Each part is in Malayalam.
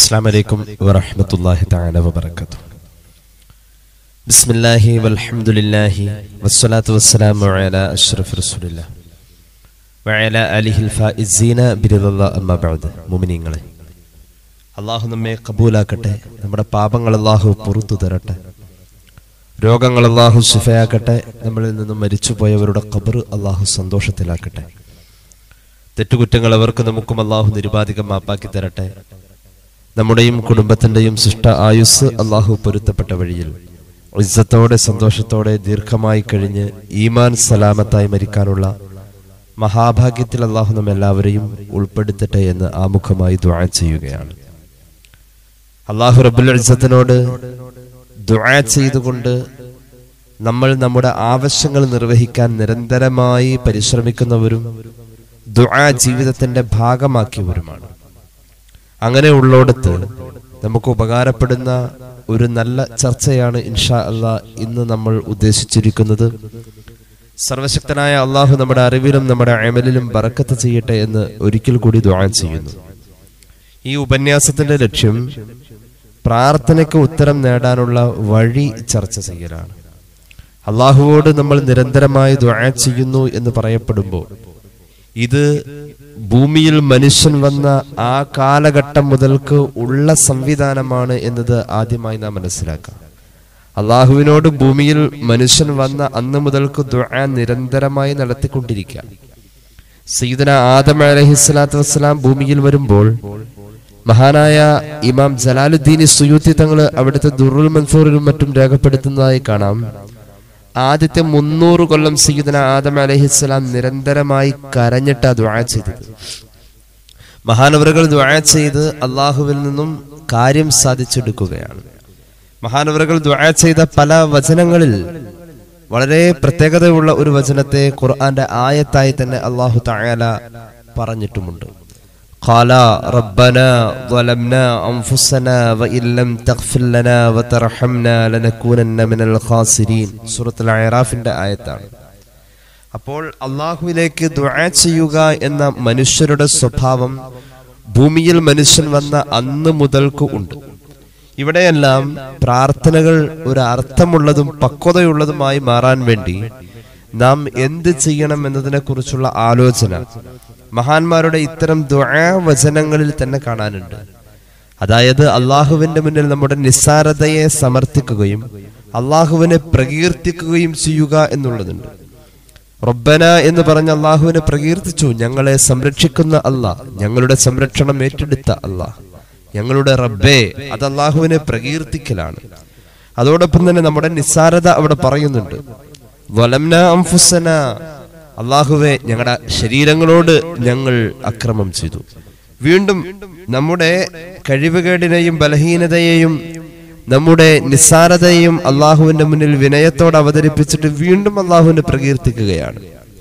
السلام عليكم ورحمة الله تعالى وبركاته بسم الله والحمد لله والصلاة والسلام على أشرف رسول الله وعلى آله الفائزين برضا الله أما بعد മുമിനീങ്ങളെ അള്ളാഹു നമ്മെ കബൂലാക്കട്ടെ നമ്മുടെ പാപങ്ങൾ അള്ളാഹു പുറത്തു തരട്ടെ രോഗങ്ങൾ അള്ളാഹു ശിഫയാക്കട്ടെ നമ്മളിൽ നിന്നും മരിച്ചുപോയവരുടെ ഖബർ അള്ളാഹു സന്തോഷത്തിലാക്കട്ടെ തെറ്റുകുറ്റങ്ങൾ അവർക്ക് നമുക്കും അള്ളാഹു നിരുപാധികം മാപ്പാക്കി തരട്ടെ നമ്മുടെയും കുടുംബത്തിന്റെയും ശിഷ്ട ആയുസ് അള്ളാഹു പൊരുത്തപ്പെട്ട വഴിയിൽ ഇസ്സത്തോടെ സന്തോഷത്തോടെ ദീർഘമായി കഴിഞ്ഞ് ഈമാൻ സലാമത്തായി മരിക്കാനുള്ള മഹാഭാഗ്യത്തിൽ അള്ളാഹു നമ്മ എല്ലാവരെയും ഉൾപ്പെടുത്തട്ടെ എന്ന് ആമുഖമായി ദുആ ചെയ്യുകയാണ് അള്ളാഹു റബുൽ ഇസ്സത്തിനോട് ദുആ ചെയ്തുകൊണ്ട് നമ്മൾ നമ്മുടെ ആവശ്യങ്ങൾ നിർവഹിക്കാൻ നിരന്തരമായി പരിശ്രമിക്കുന്നവരും ദുആ ജീവിതത്തിന്റെ ഭാഗമാക്കിയവരുമാണ് അങ്ങനെ ഉള്ളോടത്ത് നമുക്ക് ഉപകാരപ്പെടുന്ന ഒരു നല്ല ചർച്ചയാണ് ഇൻഷാ അള്ളാ ഇന്ന് നമ്മൾ ഉദ്ദേശിച്ചിരിക്കുന്നത് സർവശക്തനായ അള്ളാഹു നമ്മുടെ അറിവിലും നമ്മുടെ അമലിലും ബറക്കത്ത് ചെയ്യട്ടെ എന്ന് ഒരിക്കൽ കൂടി ദുആ ചെയ്യുന്നു ഈ ഉപന്യാസത്തിന്റെ ലക്ഷ്യം പ്രാർത്ഥനയ്ക്ക് ഉത്തരം നേടാനുള്ള വഴി ചർച്ച ചെയ്യലാണ് അള്ളാഹുവോട് നമ്മൾ നിരന്തരമായി ദുആ ചെയ്യുന്നു എന്ന് പറയപ്പെടുമ്പോൾ ഇത് ഭൂമിയിൽ മനുഷ്യൻ വന്ന ആ കാലഘട്ടം മുതൽക്ക് ഉള്ള സംവിധാനമാണ് എന്നത് ആദ്യമായി നാം മനസ്സിലാക്കാം അള്ളാഹുവിനോട് ഭൂമിയിൽ മനുഷ്യൻ വന്ന അന്ന് മുതൽക്ക് ദുആ നിരന്തരമായി നടത്തിക്കൊണ്ടിരിക്കുക സയ്യിദന ആദം അലഹിസ്ലാത്തു വസ്സലാം ഭൂമിയിൽ വരുമ്പോൾ മഹാനായ ഇമാം ജലാലുദ്ദീൻ സുയൂത്തി തങ്ങൾ അവിടുത്തെ ദുറുൽ മൻസൂറിലും മറ്റും രേഖപ്പെടുത്തുന്നതായി കാണാം ആദ്യത്തെ മുന്നൂറ് കൊല്ലം സയ്യിദന ആദം അലഹിസ്സലാം നിരന്തരമായി കരഞ്ഞിട്ട് ദുആ ചെയ്തത് മഹാനവറുകൾ ദുആ ചെയ്ത് അള്ളാഹുവിൽ നിന്നും കാര്യം സാധിച്ചെടുക്കുകയാണ് മഹാനവറുകൾ ദുആ ചെയ്ത പല വചനങ്ങളിൽ വളരെ പ്രത്യേകതയുള്ള ഒരു വചനത്തെ ഖുർആന്റെ ആയത്തായി തന്നെ അള്ളാഹു തആല പറഞ്ഞിട്ടുമുണ്ട് قال ربنا ظلمنا أنفسنا وإن لم تغفر لنا وترحمنا لنكونن من الخاسرين സൂറത്തുൽ അയറാഫിന്റെ ആയത്താണ് അപ്പോൾ അള്ളാഹുവിലേക്ക് ദുആ ചെയ്യുക എന്ന മനുഷ്യരുടെ സ്വഭാവം ഭൂമിയിൽ മനുഷ്യൻ വന്ന അന്ന് മുതൽക്ക് ഉണ്ട് ഇവിടെയെല്ലാം പ്രാർത്ഥനകൾ ഒരു അർത്ഥമുള്ളതും പക്വതയുള്ളതുമായി മാറാൻ വേണ്ടി നാം എന്ത് ചെയ്യണം എന്നതിനെ കുറിച്ചുള്ള ആലോചന മഹാന്മാരുടെ ഇത്തരം ദുആ വചനങ്ങളിൽ തന്നെ കാണാനുണ്ട് അതായത് അള്ളാഹുവിന്റെ മുന്നിൽ നമ്മുടെ നിസ്സാരതയെ സമർത്ഥിക്കുകയും അള്ളാഹുവിനെ പ്രകീർത്തിക്കുകയും ചെയ്യുക എന്നുള്ളതുണ്ട് റബ്ബന എന്ന് പറഞ്ഞ അള്ളാഹുവിനെ പ്രകീർത്തിച്ചു ഞങ്ങളെ സംരക്ഷിക്കുന്ന അള്ളാഹ് ഞങ്ങളുടെ സംരക്ഷണം ഏറ്റെടുത്ത അള്ളാഹ് ഞങ്ങളുടെ റബ്ബേ അത് അള്ളാഹുവിനെ പ്രകീർത്തിക്കലാണ് അതോടൊപ്പം തന്നെ നമ്മുടെ നിസ്സാരത അവിടെ പറയുന്നുണ്ട് വലംന അംഫുസന അള്ളാഹുവെ ഞങ്ങളുടെ ശരീരങ്ങളോട് ഞങ്ങൾ അക്രമം ചെയ്തു വീണ്ടും നമ്മുടെ കഴിവുകേടിനെയും ബലഹീനതയെയും നമ്മുടെ നിസ്സാരതയും അള്ളാഹുവിന്റെ മുന്നിൽ വിനയത്തോടെ അവതരിപ്പിച്ചിട്ട് വീണ്ടും അള്ളാഹുവിനെ പ്രകീർത്തിക്കുകയാണ്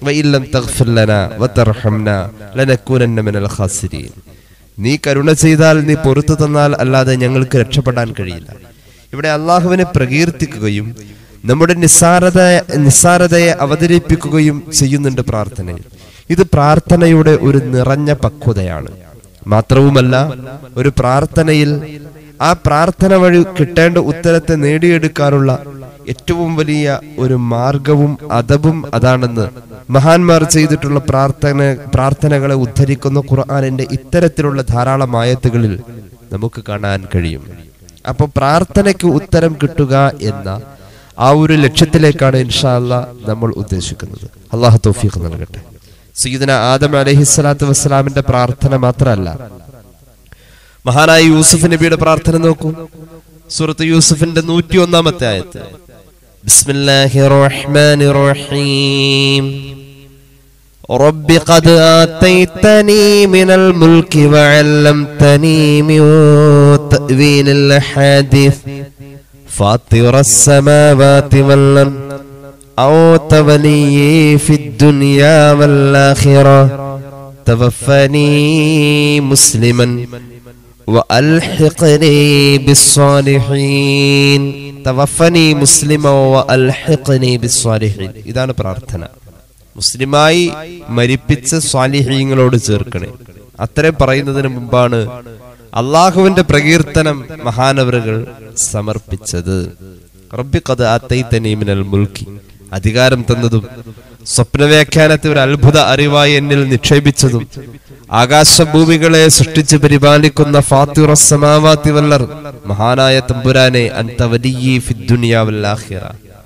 നീ കരുണ ചെയ്താൽ നീ പൊറത്തു തന്നാൽ അല്ലാതെ ഞങ്ങൾക്ക് രക്ഷപ്പെടാൻ കഴിയില്ല ഇവിടെ അള്ളാഹുവിനെ പ്രകീർത്തിക്കുകയും നമ്മുടെ നിസ്സാരത നിസ്സാരതയെ അവതരിപ്പിക്കുകയും ചെയ്യുന്നുണ്ട് പ്രാർത്ഥനയിൽ ഇത് പ്രാർത്ഥനയുടെ ഒരു നിറഞ്ഞ പക്വതയാണ് മാത്രവുമല്ല ഒരു പ്രാർത്ഥനയിൽ ആ പ്രാർത്ഥന വഴി കിട്ടേണ്ട ഉത്തരത്തെ നേടിയെടുക്കാനുള്ള ഏറ്റവും വലിയ ഒരു മാർഗവും അതവും അതാണെന്ന് മഹാന്മാർ ചെയ്തിട്ടുള്ള പ്രാർത്ഥന പ്രാർത്ഥനകളെ ഉദ്ധരിക്കുന്ന ഖുർആാനിന്റെ ഇത്തരത്തിലുള്ള ധാരാളം ആയത്തുകളിൽ നമുക്ക് കാണാൻ കഴിയും അപ്പോൾ പ്രാർത്ഥനയ്ക്ക് ഉത്തരം കിട്ടുക എന്ന ആ ഒരു ലക്ഷ്യത്തിലേക്കാണ് ഇൻഷാല്ല നമ്മൾ ഉദ്ദേശിക്കുന്നത് അള്ളാഹു തൗഫീഖ് നൽകട്ടെ സീദന ആദം അലഹിസ്ലാത്തു വസ്സലാമിന്റെ പ്രാർത്ഥന മാത്രമല്ല മഹാനായ യൂസുഫ് നബിയുടെ പ്രാർത്ഥന നോക്കൂ സുഹൃത്ത് യൂസുഫിന്റെ നൂറ്റി ഒന്നാമത്തെ ആയത്ത് ബിസ്മില്ലാഹി റഹ്മാനി റഹീം رب قد آتيتني من الملك وعلمتني من تأويل الحديث فاطر السماوات والأرض أنت ولي في الدنيا والآخرة توفني مسلما وألحقني بالصالحين توفني مسلما وألحقني بالصالحين ഇതാണ് പ്രാർത്ഥന മുസ്ലിമായി മരിപ്പിച്ച സ്വാലിഹീങ്ങളോട് ചേർക്കണേ അത്രയും പറയുന്നതിന് മുമ്പാണ് അള്ളാഹുവിന്റെ പ്രകീർത്തനം മഹാനവറുകൾ സമർപ്പിച്ചത് റബ്ബി കഥ മിനൽ മുൽക്കി അധികാരം തന്നതും സ്വപ്നവ്യാഖ്യാനത്തെ ഒരു അത്ഭുത അറിവായി എന്നിൽ നിക്ഷേപിച്ചതും ആകാശഭൂമികളെ സൃഷ്ടിച്ച് പരിപാലിക്കുന്ന ഫാത്തിറ സമാവാത്തി വല്ലർ മഹാനായ തമ്പുരാനെ അൻത വലിയ ഫിദ്ദുനിയാവൽ ആഖിറ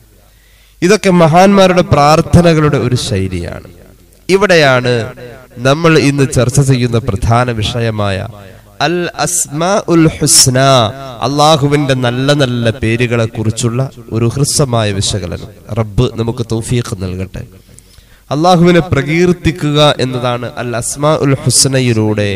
ഇതൊക്കെ മഹാന്മാരുടെ പ്രാർത്ഥനകളുടെ ഒരു ശൈലിയാണ് ഇവിടെയാണ് നമ്മൾ ഇന്ന് ചർച്ച ചെയ്യുന്ന പ്രധാന വിഷയമായ അൽ അസ്മാ ഉൽ ഹുസ്ന അള്ളാഹുവിന്റെ നല്ല നല്ല പേരുകളെ കുറിച്ചുള്ള ഒരു ഹ്രസ്വമായ വിശകലനം റബ്ബ് നമുക്ക് തൗഫീഖ് നൽകട്ടെ അള്ളാഹുവിനെ പ്രകീർത്തിക്കുക എന്നതാണ് അൽ അസ്മാ ഉൽ ഹുസ്നയിലൂടെ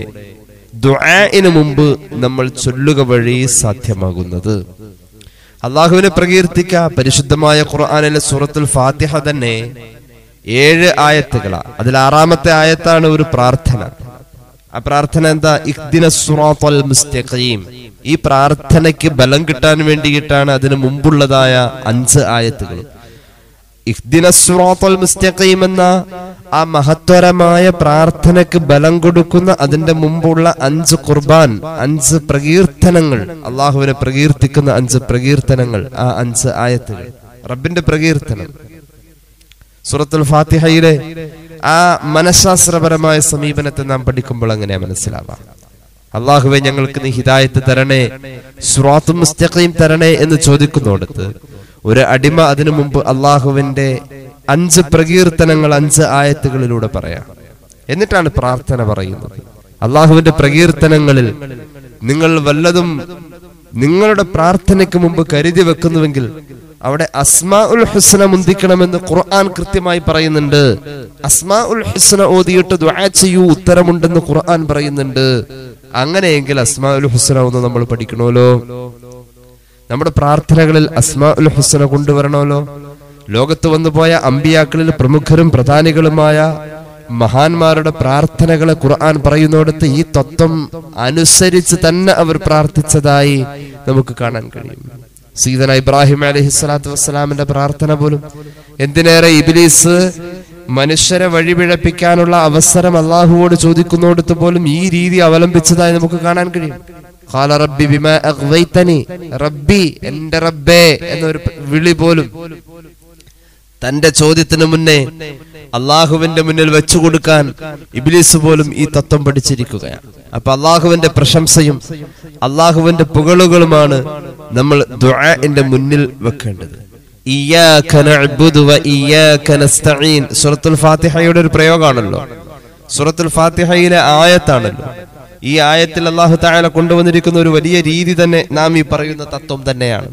ദുആഇന് മുമ്പ് നമ്മൾ ചൊല്ലുക വഴി സാധ്യമാകുന്നത് അള്ളാഹുവിനെ പ്രകീർത്തിക്ക പരിശുദ്ധമായ ഖുർആാനിലെ സൂറത്തുൽ ഫാത്തിഹ തന്നെ ഏഴ് ആയത്തുകളാ അതിൽ ആറാമത്തെ ആയത്താണ് ഒരു പ്രാർത്ഥന ആ പ്രാർത്ഥന എന്താ ഇഖ്ദിന സുറാത്തൽ മുസ്തഖീം ഈ പ്രാർത്ഥനയ്ക്ക് ബലം കിട്ടാൻ വേണ്ടിയിട്ടാണ് അതിന് മുമ്പുള്ളതായ അഞ്ച് ആയത്തുകൾ ഇഖ്ദിന സുറാത്തൽ മുസ്തഖീം എന്ന ആ മഹത്വരമായ പ്രാർത്ഥനയ്ക്ക് ബലം കൊടുക്കുന്ന അതിന്റെ മുമ്പുള്ള അഞ്ച് ഖുർബാൻ അഞ്ച് പ്രകീർത്തനങ്ങൾ അള്ളാഹുവിനെ പ്രകീർത്തിക്കുന്ന അഞ്ച് പ്രകീർത്തനങ്ങൾ ആ അഞ്ച് ആയത്തുകൾ റബ്ബിന്റെ പ്രകീർത്തനം സൂറത്തുൽ ഫാത്തിഹയിലെ ആ മനഃശാസ്ത്രപരമായ സമീപനത്തെ നാം പഠിക്കുമ്പോൾ അങ്ങനെ മനസ്സിലാവാം അള്ളാഹുവെ ഞങ്ങൾക്ക് നീ ഹിദായത്ത് തരണേ സുറാത്തും മുസ്തഖീം തരണേ എന്ന് ചോദിക്കുന്നിടത്ത് ഒരു അടിമ അതിനു മുമ്പ് അള്ളാഹുവിന്റെ അഞ്ച് പ്രകീർത്തനങ്ങൾ അഞ്ച് ആയത്തുകളിലൂടെ പറയാം എന്നിട്ടാണ് പ്രാർത്ഥന പറയുന്നത് അള്ളാഹുവിന്റെ പ്രകീർത്തനങ്ങളിൽ നിങ്ങൾ വല്ലതും നിങ്ങളുടെ പ്രാർത്ഥനയ്ക്ക് മുമ്പ് കരുതി വെക്കുന്നുവെങ്കിൽ അവിടെ അസ്മാ ഉൽ ഹുസ്ന മുന്തിക്കണമെന്ന് ഖുർആൻ കൃത്യമായി പറയുന്നുണ്ട് അസ്മാ ഉൽ ഹുസ്ന ഓതിയിട്ട് ദുആ ചെയ്യൂ ഉത്തരമുണ്ടെന്ന് ഖുർആൻ പറയുന്നുണ്ട് അങ്ങനെയെങ്കിൽ അസ്മാ ഉൽ ഹുസ്ന ഒന്ന് നമ്മൾ പഠിക്കണമല്ലോ നമ്മുടെ പ്രാർത്ഥനകളിൽ അസ്മാ ഉൽ ഹുസ്ന കൊണ്ടുവരണമല്ലോ ലോകത്ത് വന്നുപോയ അമ്പിയാക്കളിൽ പ്രമുഖരും പ്രധാനികളുമായ മഹാന്മാരുടെ പ്രാർത്ഥനകളെ ഖുർആൻ പറയുന്നിടത്ത് ഈ തത്വം അനുസരിച്ച് തന്നെ അവർ പ്രാർത്ഥിച്ചതായി നമുക്ക് കാണാൻ കഴിയും സീതന ഇബ്രാഹിം അലഹി സ്വലാത്തു വസ്സലാമിന്റെ പ്രാർത്ഥന പോലും എന്തിനേറെ ഇബിലീസ് മനുഷ്യരെ വഴിപിഴപ്പിക്കാനുള്ള അവസരം അള്ളാഹുവോട് ചോദിക്കുന്നിടത്ത് പോലും ഈ രീതി അവലംബിച്ചതായി നമുക്ക് കാണാൻ കഴിയും ഖാല റബ്ബി ബിമാ അഗ്വൈതനി റബ്ബി എന്റെ റബ്ബേ എന്നൊരു വിളി പോലും തന്റെ ചോദ്യത്തിന് മുന്നേ അള്ളാഹുവിന്റെ മുന്നിൽ വെച്ചു കൊടുക്കാൻ ഇബിലിസ് പോലും ഈ തത്വം പഠിച്ചിരിക്കുകയാണ് അപ്പൊ അള്ളാഹുവിന്റെ പ്രശംസയും അള്ളാഹുവിന്റെ പുകളുകളുമാണ് നമ്മൾ ദുആന്റെ മുന്നിൽ വെക്കേണ്ടത് ഇയ്യാക നഅ്ബുദു വ ഇയ്യാക നസ്തഈൻ സൂറത്തുൽ ഫാത്തിഹയുടെ ഒരു പ്രയോഗമാണല്ലോ സൂറത്തുൽ ഫാത്തിഹയിലെ ആയത്താണല്ലോ ഈ ആയത്തിൽ അള്ളാഹു താല കൊണ്ടുവന്നിരിക്കുന്ന ഒരു വലിയ രീതി തന്നെ നാം ഈ പറയുന്ന തത്വം തന്നെയാണ്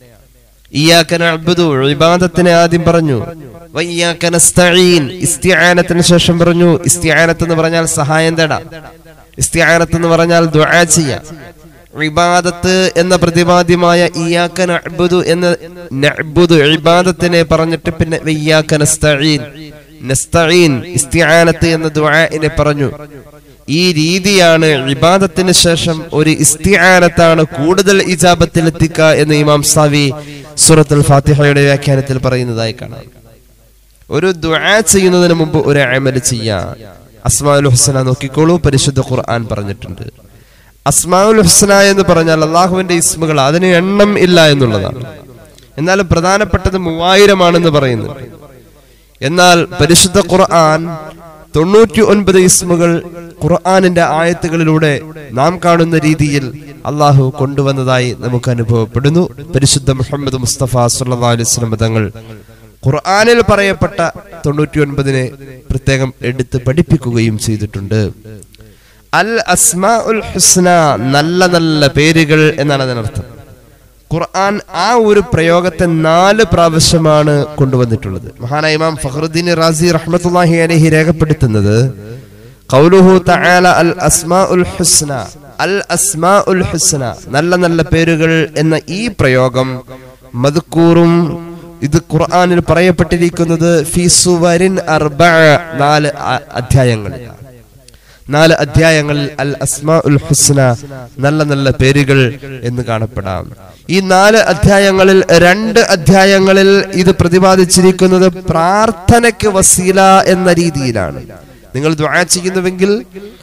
ഇബാദത്തിനെ ആദ്യം പറഞ്ഞു ഇസ്തിആനത്തിന് ശേഷം പറഞ്ഞു ഇസ്തിആനത്ത് എന്ന് പറഞ്ഞാൽ സഹായം തേടാം ഇസ്തിആനത്ത് എന്ന് പറഞ്ഞാൽ ദുആ ചെയ്യാം ഇബാദത്ത് എന്ന പ്രതിപാദ്യമായ ഇയാക്ക നഅ്ബുദു എന്ന നഅ്ബുദു ഇബാദത്തിനെ പറഞ്ഞിട്ട് പിന്നെ വയ്യാക്ക നസ്തഈൻ നസ്തഈൻ ഇസ്തിആനത്ത് എന്ന ദുആഇനെ പറഞ്ഞു ഈ രീതിയാണ് ഇബാദത്തിന് ശേഷം ഒരു ഇസ്തിആനത്താണ് കൂടുതൽ ഇജാബത്തിൽ എത്തിക്കുക എന്ന് ഇമാം സാവി സൂറത്തുൽ ഫാത്തിഹയുടെ വ്യാഖ്യാനത്തിൽ പറയുന്നതായി കാണാം ഒരു ദുആ ചെയ്യുന്നതിന് മുമ്പ് ഒരു അമൽ ചെയ്യാം അസ്മാഉൽ ഹുസ്ന നോക്കിക്കോളൂ പരിശുദ്ധ ഖുർആൻ പറഞ്ഞിട്ടുണ്ട് അസ്മാഉൽ ഹുസ്ന എന്ന് പറഞ്ഞാൽ അള്ളാഹുവിന്റെ ഇസ്മുകൾ അതിന് എണ്ണം ഇല്ല എന്നുള്ളതാണ് എന്നാൽ പ്രധാനപ്പെട്ടത് മൂവായിരമാണെന്ന് പറയുന്നുണ്ട് എന്നാൽ പരിശുദ്ധ ഖുർആൻ തൊണ്ണൂറ്റി ഒൻപത് ഇസ്മുകൾ ഖുർആാനിന്റെ ആയത്തുകളിലൂടെ നാം കാണുന്ന രീതിയിൽ അള്ളാഹു കൊണ്ടുവന്നതായി നമുക്ക് അനുഭവപ്പെടുന്നു പരിശുദ്ധ മുഹമ്മദ് മുസ്തഫ സല്ലാ അലൈഹി തങ്ങൾ ഖുർആാനിൽ പറയപ്പെട്ട തൊണ്ണൂറ്റി ഒൻപതിനെ പ്രത്യേകം എടുത്ത് പഠിപ്പിക്കുകയും ചെയ്തിട്ടുണ്ട് അൽ അസ്മാ ഉൽ ഹുസ്ന നല്ല നല്ല പേരുകൾ എന്നാണ് അതിനർത്ഥം ഖുർആൻ ആ ഒരു പ്രയോഗത്തെ നാല് പ്രാവശ്യമാണ് കൊണ്ടുവന്നിട്ടുള്ളത് മഹാനായ ഇമാം ഫഖറുദ്ദീൻ റാസി റഹ്മത്തുള്ളാഹി അലൈഹി രേഖപ്പെടുത്തുന്നത് ഖൗലുഹു തആല അൽ അസ്മാ ഉൽ ഹുസ്ന അൽ അസ്മാ ഉൽ ഹുസ്ന നല്ല നല്ല പേരുകൾ എന്ന ഈ പ്രയോഗം മദ്കൂറും ഇത് ഖുർആനിൽ പറയപ്പെട്ടിരിക്കുന്നത് ഫി സുവരിൻ അർബഅ നാല് അധ്യായങ്ങളിൽ നാല് അധ്യായങ്ങളിൽ അൽ അസ്മാ ഉൽ ഹുസ്ന നല്ല നല്ല പേരുകൾ എന്ന് കാണപ്പെടാം ഈ നാല് അധ്യായങ്ങളിൽ രണ്ട് അധ്യായങ്ങളിൽ ഇത് പ്രതിപാദിച്ചിരിക്കുന്നത് പ്രാർത്ഥനയ്ക്ക് വസീല എന്ന രീതിയിലാണ് നിങ്ങൾ ദ്വാ ചെയ്യുന്നുവെങ്കിൽ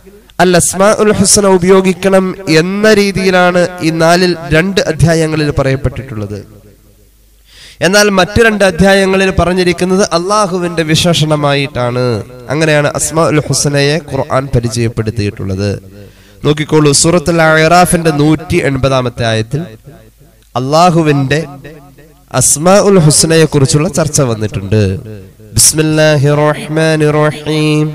അൽ അസ്മാ ഉൽ ഹുസന ഉപയോഗിക്കണം എന്ന രീതിയിലാണ് ഈ നാലിൽ രണ്ട് അധ്യായങ്ങളിൽ പറയപ്പെട്ടിട്ടുള്ളത് എന്നാൽ മറ്റു രണ്ട് അധ്യായങ്ങളിൽ പറഞ്ഞിരിക്കുന്നത് അള്ളാഹുവിന്റെ വിശേഷണമായിട്ടാണ് അങ്ങനെയാണ് അസ്മാ ഉൽ ഹുസനയെ ഖുർആൻ പരിചയപ്പെടുത്തിയിട്ടുള്ളത് നോക്കിക്കോളൂ സൂറത്തുൽ അറാഫിന്റെ നൂറ്റി എൺപതാമത്തെ ആയത്തിൽ അള്ളാഹുവിന്റെ അസ്മാ ഉൽ ഹുസനയെ കുറിച്ചുള്ള ചർച്ച വന്നിട്ടുണ്ട് ബിസ്മില്ലാഹി റഹ്മാനി റഹീം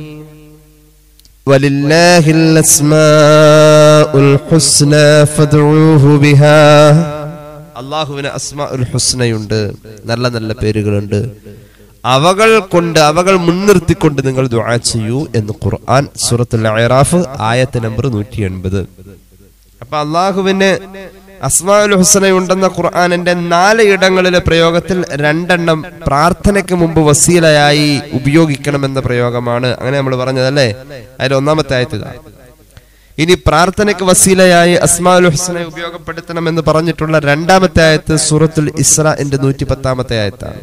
ولله الأسماء الحسنى فادعوه بها അള്ളാഹുവിന് അസ്മാ ഉൽ ഹുസ്നയുണ്ട് നല്ല നല്ല പേരുകളുണ്ട് അവകൾ കൊണ്ട് അവകൾ മുൻനിർത്തിക്കൊണ്ട് നിങ്ങൾ ദുആ ചെയ്യൂ എന്ന് ഖുർആൻ സൂറത്തുൽ അറാഫ് ആയത്ത് നമ്പർ നൂറ്റി എൺപത് അപ്പൊ അള്ളാഹുവിന് അസ്മാഉൽ ഹുസനയുണ്ടെന്ന ഖുർആാനിന്റെ നാല് ഇടങ്ങളിലെ പ്രയോഗത്തിൽ രണ്ടെണ്ണം പ്രാർത്ഥനയ്ക്ക് മുമ്പ് വസീലയായി ഉപയോഗിക്കണമെന്ന പ്രയോഗമാണ് അങ്ങനെ നമ്മൾ പറഞ്ഞതല്ലേ അതിൽ ഒന്നാമത്തെ ആയത്ത് ഇതാ. ഇനി പ്രാർത്ഥനയ്ക്ക് വസീലയായി അസ്മാഉൽ ഹുസനെ ഉപയോഗപ്പെടുത്തണമെന്ന് പറഞ്ഞിട്ടുള്ള രണ്ടാമത്തെ ആയത്ത് സൂറത്തുൽ ഇസ്രാന്റെ നൂറ്റി പത്താമത്തെ ആയത്താണ്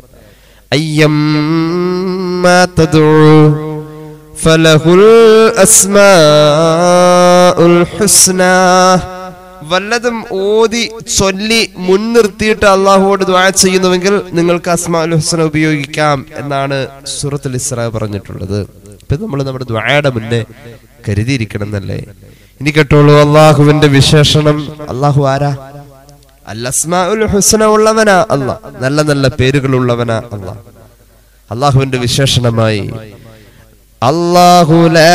അയ്യമ്മ തദൂ ഫലഹുൽ അസ്മാഉൽ ഹുസ്ന വല്ലതും ഓതി ചൊല്ലി മുൻനിർത്തിയിട്ട് അള്ളാഹുവോട് ദ്വാ ചെയ്യുന്നുവെങ്കിൽ നിങ്ങൾക്ക് അസ്മാഉൽ ഹുസ്ന ഉപയോഗിക്കാം എന്നാണ് സൂറത്തുൽ ഇസ്ര പറഞ്ഞിട്ടുള്ളത് ഇപ്പൊ നമ്മൾ നമ്മുടെ ദ്വായുടെ മുന്നേ കരുതിയിരിക്കണം എന്നല്ലേ ഇനി കേട്ടോളൂ അള്ളാഹുവിന്റെ വിശേഷണം അള്ളാഹു ആരാ അൽ അസ്മാഉൽ ഹുസ്ന ഉള്ളവനാ അല്ലാ നല്ല നല്ല പേരുകൾ ഉള്ളവനാ അല്ലാ അള്ളാഹുവിന്റെ വിശേഷണമായി അല്ലാഹു ലാ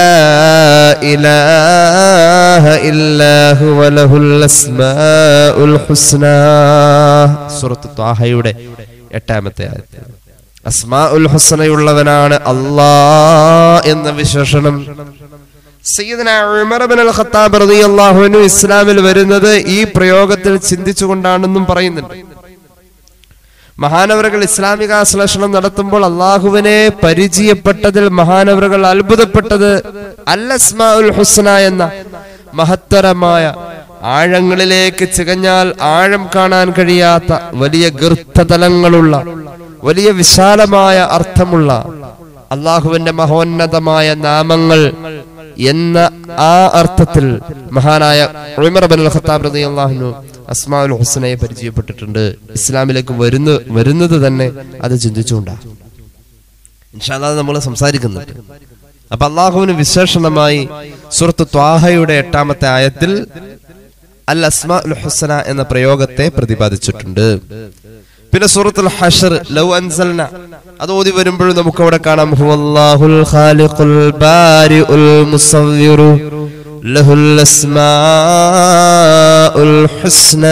ഇലാഹ ഇല്ലാ ഹുവ ലഹുൽ അസ്മാഉൽ ഹുസ്ന സൂറത്ത് ത്വാഹയുടെ എട്ടാമത്തെ ആയത്ത് അസ്മാഉൽ ഹുസ്നയുള്ളവനാണ് അല്ലാ എന്ന വിശേഷണം സയ്യിദന ഉമർ ഇബ്നുൽ ഖത്താബ് റളിയല്ലാഹു അൻഹു ഇസ്ലാമിൽ വരുന്നത് ഈ പ്രയോഗത്തിൽ ചിന്തിച്ചുകൊണ്ടാണെന്നും പറയുന്നുണ്ട് മഹാനവറുകൾ ഇസ്ലാമിക ആശ്ലേഷണം നടത്തുമ്പോൾ അള്ളാഹുവിനെ പരിചയപ്പെട്ടതിൽ മഹാനവറുകൾ അത്ഭുതപ്പെട്ടത് അൽ അസ്മാഉൽ ഹുസ്ന എന്ന മഹത്തരമായ ആഴങ്ങളിലേക്ക് ചികഞ്ഞാൽ ആഴം കാണാൻ കഴിയാത്ത വലിയ ഗർത്തതലങ്ങളുള്ള വലിയ വിശാലമായ അർത്ഥമുള്ള അള്ളാഹുവിന്റെ മഹോന്നതമായ നാമങ്ങൾ എന്ന ആ അർത്ഥത്തിൽ മഹാനായ ഉമർ ബൻ ഖത്താബ് റളിയല്ലാഹു അസ്മാഉൽ ഹുസ്നയെ പരിചയപ്പെട്ടിട്ടുണ്ട് ഇസ്ലാമിലേക്ക് വരുന്ന വരുന്നത് തന്നെ അത് ചിന്തിച്ചുകൊണ്ടാണ് ഇൻഷാല്ലാ നമ്മൾ സംസാരിക്കുന്നുണ്ട് അപ്പൊ അള്ളാഹുവിന് വിശേഷണമായി സുഹൃത്ത് ത്വാഹയുടെ എട്ടാമത്തെ ആയത്തിൽ അൽ അസ്മാഉൽ ഹുസ്ന എന്ന പ്രയോഗത്തെ പ്രതിപാദിച്ചിട്ടുണ്ട് പിന്നെ സൂറത്തുൽ ഹഷർ ലൗ അൻസൽന അത് ഓതി വരുമ്പോൾ നമുക്ക് അവിടെ കാണാം ഹുവല്ലാഹുൽ ഖാലിഖുൽ ബാരിഉൽ മുസവ്വിറു ലഹുൽ അസ്മാഉൽ ഹുസ്ന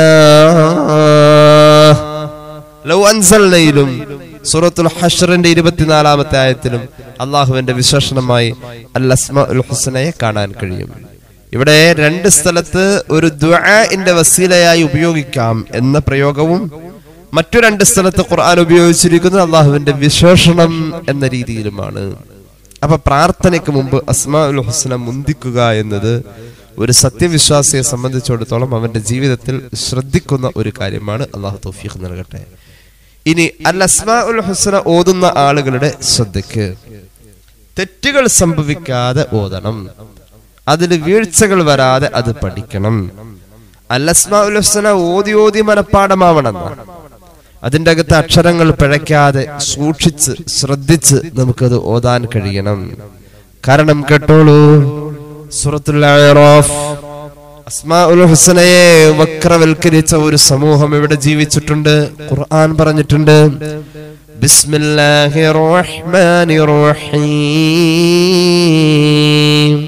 ലൗ അൻസൽനയിലും സൂറത്തുൽ ഹഷറിന്റെ ഇരുപത്തിനാലാമത്തെ ആയത്തിലും അള്ളാഹുവിന്റെ വിശേഷണമായി അൽ അസ്മാഉൽ ഹുസ്നയെ കാണാൻ കഴിയും ഇവിടെ രണ്ട് സ്ഥലത്ത് ഒരു ദുആഇന്റെ വസീലയായി ഉപയോഗിക്കാം എന്ന പ്രയോഗവും മറ്റു രണ്ട് സ്ഥലത്ത് ഖുർആൻ ഉപയോഗിച്ചിരിക്കുന്നത് അള്ളാഹുവിന്റെ വിശേഷണം എന്ന രീതിയിലുമാണ് അപ്പൊ പ്രാർത്ഥനയ്ക്ക് മുമ്പ് അസ്മാ ഉൽ ഹുസ്ന മുന്തിക്കുക എന്നത് ഒരു സത്യവിശ്വാസിയെ സംബന്ധിച്ചിടത്തോളം അവന്റെ ജീവിതത്തിൽ ശ്രദ്ധിക്കുന്ന ഒരു കാര്യമാണ് അള്ളാഹു തൗഫീഖ് നൽകട്ടെ ഇനി അൽ അസ്മാ ഉൽ ഹുസ്ന ഓതുന്ന ആളുകളുടെ ശ്രദ്ധയ്ക്ക് തെറ്റുകൾ സംഭവിക്കാതെ ഓതണം അതിൽ വീഴ്ചകൾ വരാതെ അത് പഠിക്കണം അൽ അസ്മാ ഉൽ ഹുസ്ന ഓതി ഓതി മനഃപ്പാടമാവണമെന്നാണ് അതിന്റെ അകത്ത് അക്ഷരങ്ങൾ പിഴയ്ക്കാതെ സൂക്ഷിച്ച് ശ്രദ്ധിച്ച് നമുക്കത് ഓതാൻ കഴിയണം കാരണം കേട്ടോളൂ സൂറത്തുൽ അഅറാഫ് അസ്മാഉൽ ഹുസനയെ വക്രവൽക്കരിച്ച ഒരു സമൂഹം ഇവിടെ ജീവിച്ചിട്ടുണ്ട് ഖുർആൻ പറഞ്ഞിട്ടുണ്ട് ബിസ്മില്ലാഹിർ റഹ്മാനിർ റഹീം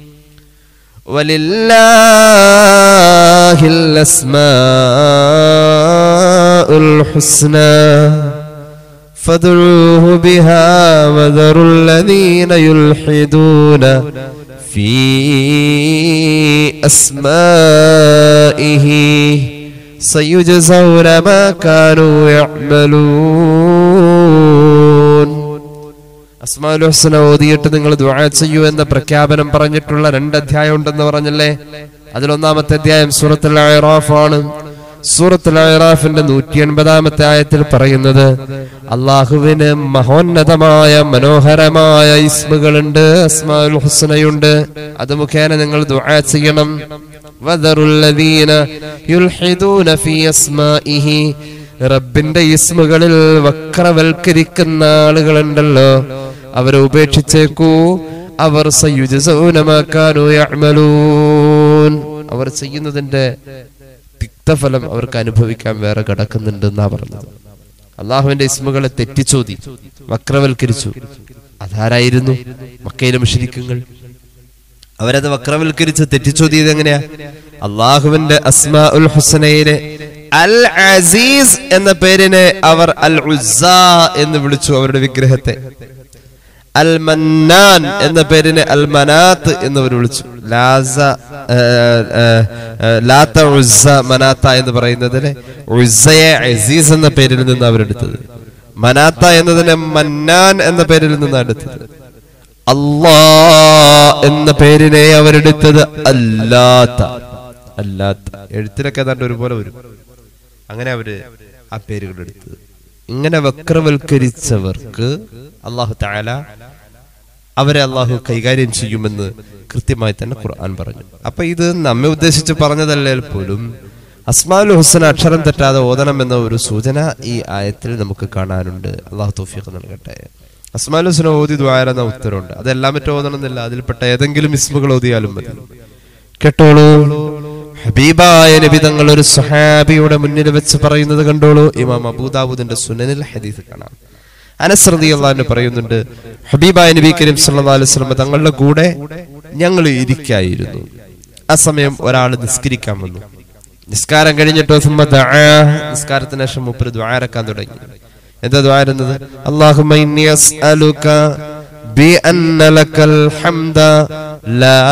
ولله الأسماء الحسنى فادعوه بها وذروا الذين يلحدون في أسمائه سيجزون ما كانوا يعملون അസ്മാഉൽ ഹുസ്ന ഓതിയിട്ട് നിങ്ങൾ ദുആ ചെയ്യൂ എന്ന പ്രഖ്യാപനം പറഞ്ഞിട്ടുള്ള രണ്ട് അധ്യായം ഉണ്ടെന്ന് പറഞ്ഞല്ലേ അതിലൊന്നാമത്തെ അധ്യായം സൂറത്തുൽ അഅറാഫ് ആണ് സൂറത്തുൽ അറാഫിന്റെ നൂറ്റി എൺപതാമത്തെ ആയത്തിൽ പറയുന്നത് അള്ളാഹുവിന് മഹോന്നതമായ മനോഹരമായ ഇസ്മുകളുണ്ട് അസ്മാഉൽ ഹുസ്നയുണ്ട് അത് മുഖേന നിങ്ങൾ ദുആ ചെയ്യണം വദറുല്ലദീന യുൽഹിദൂന ഫീ അസ്മാഇഹി റബ്ബിന്റെ ഇസ്മുകളിൽ വക്രവൽക്കരിക്കുന്ന ആളുകളുണ്ടല്ലോ അവരെ ഉപേക്ഷിച്ചേക്കൂ അവർ സയുജസൂന മാ കാനൂ യഅമലൂൻ അവർ ചെയ്യുന്നതിന്റെ തിക്തഫലം അവർക്ക് അനുഭവിക്കാൻ വേറെ കിടക്കുന്നുണ്ടെന്നാ പറഞ്ഞത് അള്ളാഹുവിന്റെ ഇസ്മുകളെ തെറ്റിച്ചോതി വക്രവൽക്കരിച്ചു അതാരായിരുന്നു മക്കയിലെ മുഷരിക്കുങ്ങൾ അവരത് വക്രവൽക്കരിച്ച് തെറ്റിച്ചോതിയത് എങ്ങനെയാ അള്ളാഹുവിന്റെ അസ്മാ ഉൽ ഹുസനയിലെ അൽ അസീസ് എന്ന പേരിനെ അവർ അൽ ഉസ്സ എന്ന് വിളിച്ചു അവരുടെ വിഗ്രഹത്തെ അൽ മന്നാൻ എന്ന പേരിനെ അൽ മനാത്ത് എന്നവർ വിളിച്ചു ലാസ ഏ, ഏ, ഏ, ലാത്ത ഉസ്സ മനാത്ത എന്ന് പറയുന്നതിന് ഉസ്സയെ അസീസ് എന്ന പേരിൽ നിന്ന് അവരെടുത്തത് മനാത്ത എന്നതിനെ മന്നാൻ എന്ന പേരിൽ നിന്നാണ് എടുത്തത് അല്ലാ എന്ന പേരിനെ അവരെടുത്തത് അല്ലാത്ത അല്ലാത്ത എഴുത്തിലൊക്കെ ഏതാണ്ട് ഒരുപോലെ വരും അങ്ങനെ അവര് ആ പേരുകൾ എടുത്തത് ഇങ്ങനെ വക്രവൽക്കരിച്ചവർക്ക് അള്ളാഹു താല അവരെ അള്ളാഹു കൈകാര്യം ചെയ്യുമെന്ന് കൃത്യമായി തന്നെ ഖുർആൻ പറഞ്ഞു അപ്പൊ ഇത് നമ്മെ ഉദ്ദേശിച്ച് പറഞ്ഞതല്ലേ പോലും അസ്മാഉൽ ഹുസൻ അക്ഷരം തെറ്റാതെ ഓതണം എന്ന ഒരു സൂചന ഈ ആയത്തിൽ നമുക്ക് കാണാനുണ്ട് അള്ളാഹു തൗഫീഖ് നൽകട്ടെ അസ്മാഉൽ ഹുസൻ ഓതി ദ്വാര എന്ന ഉത്തരവുണ്ട് അതെല്ലാം മറ്റും ഓതണമെന്നില്ല അതിൽപ്പെട്ട ഏതെങ്കിലും ഇസ്മുകൾ ഓതിയാലും മതി കേട്ടോളൂ ഹബീബായ നബി തങ്ങൾ ഒരു സഹാബിയുടെ മുന്നിൽ വെച്ച് പറയുന്നത് കണ്ടോളൂ ഇമാം അബൂദാബുദിന്റെ സുനനിൽ ഹദീസ് കാണാം അനസ് റളിയല്ലാഹു പറയുന്നുണ്ട് ഹബീബായ നബി കരീം സല്ലല്ലാഹു അലൈഹി വസല്ലം തങ്ങളുടെ കൂടെ ഞങ്ങൾ ഇരിക്കായിരുന്നു ആ സമയം ഒരാൾ നിസ്കരിക്കാൻ വന്നു നിസ്കാരം കഴിഞ്ഞിട്ടോ സുമ്മ ദഅ നിസ്കാരത്തിന് ശേഷം മുപ്പര് ദ്വാരക്കാൻ തുടങ്ങി എന്താ ദ്വാരുന്നത് അല്ലാഹുമ്മ ഇന്നി അസ്അലുക بأن لك الحمد لا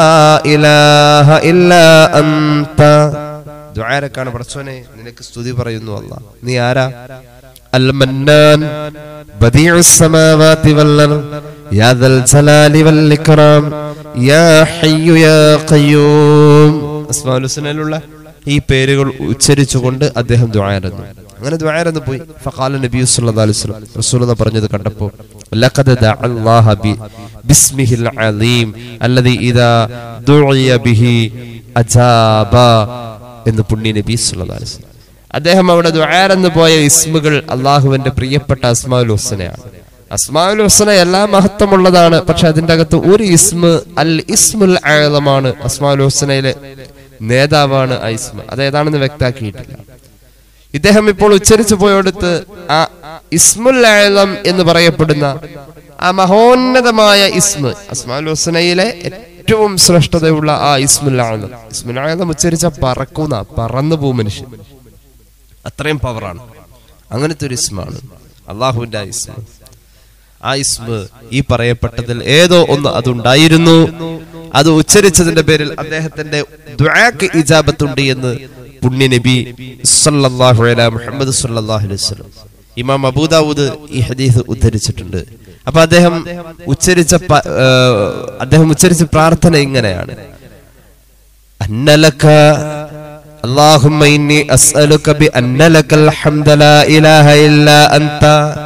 إله إلا أنت ദുആരക്കാണ് പടച്ചോനെ നിനക്ക് സ്തുതി പറയുന്നു അല്ല നീ ആരാ അൽ മന്നാൻ ബദീഉ السماوات والأرض يا ذا الجلال والإكرام يا حي يا قيوم അസ്മാഉൽ ഹുസ്നയിലുള്ള ഈ പേരുകൾ ഉച്ചരിച്ചുകൊണ്ട് അദ്ദേഹം ദുആരന്നു അങ്ങനെ ദുആരന്ന് പോയി ഫഖാല നബി സല്ലല്ലാഹു അലൈഹി വസല്ലം റസൂലുള്ളാഹി പറഞ്ഞത് കണ്ടപ്പോൾ ലഖദ് ദഅ അല്ലാഹ ബി ബിസ്മിഹിൽ അലീം അല്ലദി ഇദാ ദുഇയ ബിഹി അജാബ എന്ന് പുണ്യ നബി സല്ലല്ലാഹു അലൈഹി വസല്ലം അദ്ദേഹം അവിടെ ദുആരന്ന് പോയ ഇസ്മുകൾ അള്ളാഹുവിന്റെ പ്രിയപ്പെട്ട അസ്മാഉൽ ഹുസ്നയാണ് അസ്മാഉൽ ഹുസ്ന എല്ലാം മഹത്വമുള്ളതാണ് പക്ഷെ അതിന്റെ അകത്ത് ഒരു ഇസ്മ അൽ ഇസ്മുൽ ആഴമാണ് അസ്മാഉൽ ഹുസ്നയിലെ നേതാവാണ് ആ ഇസ്മ അത് ഏതാണെന്ന് വ്യക്താക്കിയിട്ടില്ല ഇദ്ദേഹം ഇപ്പോൾ ഉച്ചരിച്ചു പോയോടുത്ത് ആ ഇസ്മുൽ ആഴം എന്ന് പറയപ്പെടുന്ന ആ മഹോന്നതമായ ഇസ്മ അസ്മാഉൽ ഹുസ്നയിലെ ഏറ്റവും ശ്രേഷ്ഠതയുള്ള ആ ഇസ്മുൽ ആഴം ഇസ്മുൽ ആഴം ഉച്ചരിച്ച പറക്കുന്ന പറന്നു പോകും മനുഷ്യൻ അത്രയും പവറാണ് അങ്ങനത്തെ ഒരു ഇസ്മാണ് അള്ളാഹുവിന്റെ ആ ഇസ്മ ആ ഇസ്മ ഈ പറയപ്പെട്ടതിൽ ഏതോ ഒന്ന് അതുണ്ടായിരുന്നു അത് ഉച്ചരിച്ചതിന്റെ പേരിൽ അദ്ദേഹത്തിന്റെ ദുആക്ക് ഇജാബത്തുണ്ട് എന്ന് പുണ്യ നബി സല്ലല്ലാഹു അലൈഹി മുഹമ്മദ് സല്ലല്ലാഹു അലൈഹി വസല്ലം ഇമാം അബൂദാവൂദ് ഈ ഹദീസ് ഉദ്ധരിച്ചിട്ടുണ്ട് അപ്പൊ അദ്ദേഹം ഉച്ചരിച്ച പ- ആ, അദ്ദേഹം ഉച്ചരിച്ച പ്രാർത്ഥന ഇങ്ങനെയാണ് أن لك اللهم إني أسألك بأن لك الحمد لا إله إلا أنت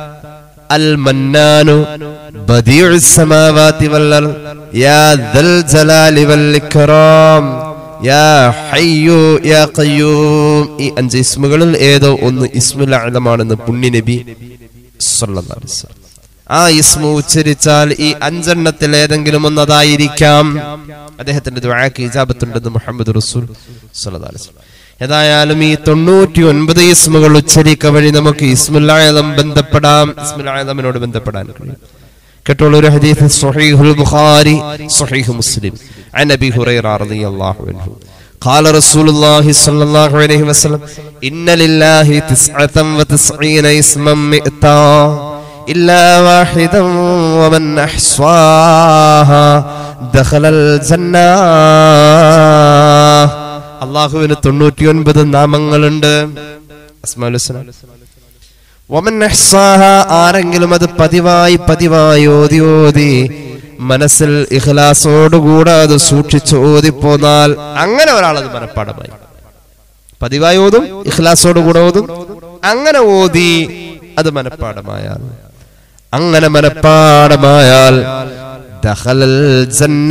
المنان بديع السماوات والأرض يا ذا الجلال والإكرام يا حي يا قيوم ഈ അഞ്ച് ഇസ്മുകളിൽ ഏതോ ഒന്ന് ഇസ്മുൽ അഅലമാണെന്ന് പുണ്യ നബി സല്ലല്ലാഹു അലൈഹി വസല്ലം ആ ഇസ്മ ഉച്ചരിച്ചാൽ ഈ അഞ്ചെണ്ണത്തിൽ ഏതെങ്കിലും ഒന്നതായിരിക്കാം അദ്ദേഹത്തിന്റെ ദുആക്ക് ഇജാബത്തുണ്ടെന്ന് മുഹമ്മദ് റസൂൽ സ്വല്ലല്ലാഹു അലൈഹി വസല്ലം ഏതായാലും ഈ തൊണ്ണൂറ്റി ഒൻപത് ഇസ്മുകൾ ഉച്ചരിക്ക വഴി നമുക്ക് ഇസ്മുല്ലായതം ബന്ധപ്പെടാം ഇസ്മുല്ലായതമിനോട് ബന്ധപ്പെടാൻ കഴിയും കേട്ടോളൂ ഒരു ഹദീസ് സ്വഹീഹുൽ ബുഖാരി സ്വഹീഹ് മുസ്ലിം عن ابي هريره رضي الله عنه قال رسول الله صلى الله عليه وسلم إن لله تسعة وتسعين اسما مئتا إلا واحدا ومن أحصاها دخل الجنة അള്ളാഹുവിന് തൊണ്ണൂറ്റി ഒൻപത് നാമങ്ങളുണ്ട് അസ്മാഉൽ ഹുസ്ന വമൻ അഹ്സാഹ ആരെങ്കിലും അത് പതിവായി പതിവായി ഓതി ഓതി മനസ്സിൽ ഇഖ്ലാസോടുകൂടെ അത് സൂക്ഷിച്ച് ഓതിപ്പോന്നാൽ അങ്ങനെ ഒരാൾ അത് മനഃപ്പാടമായി പതിവായി ഓതും ഇഖ്ലാസോട് കൂടെ ഓതും അങ്ങനെ ഓതി അത് മനഃപ്പാടമായാൽ അങ്ങനെ മനഃപ്പാടമായാൽ ദഖലൽ ജന്ന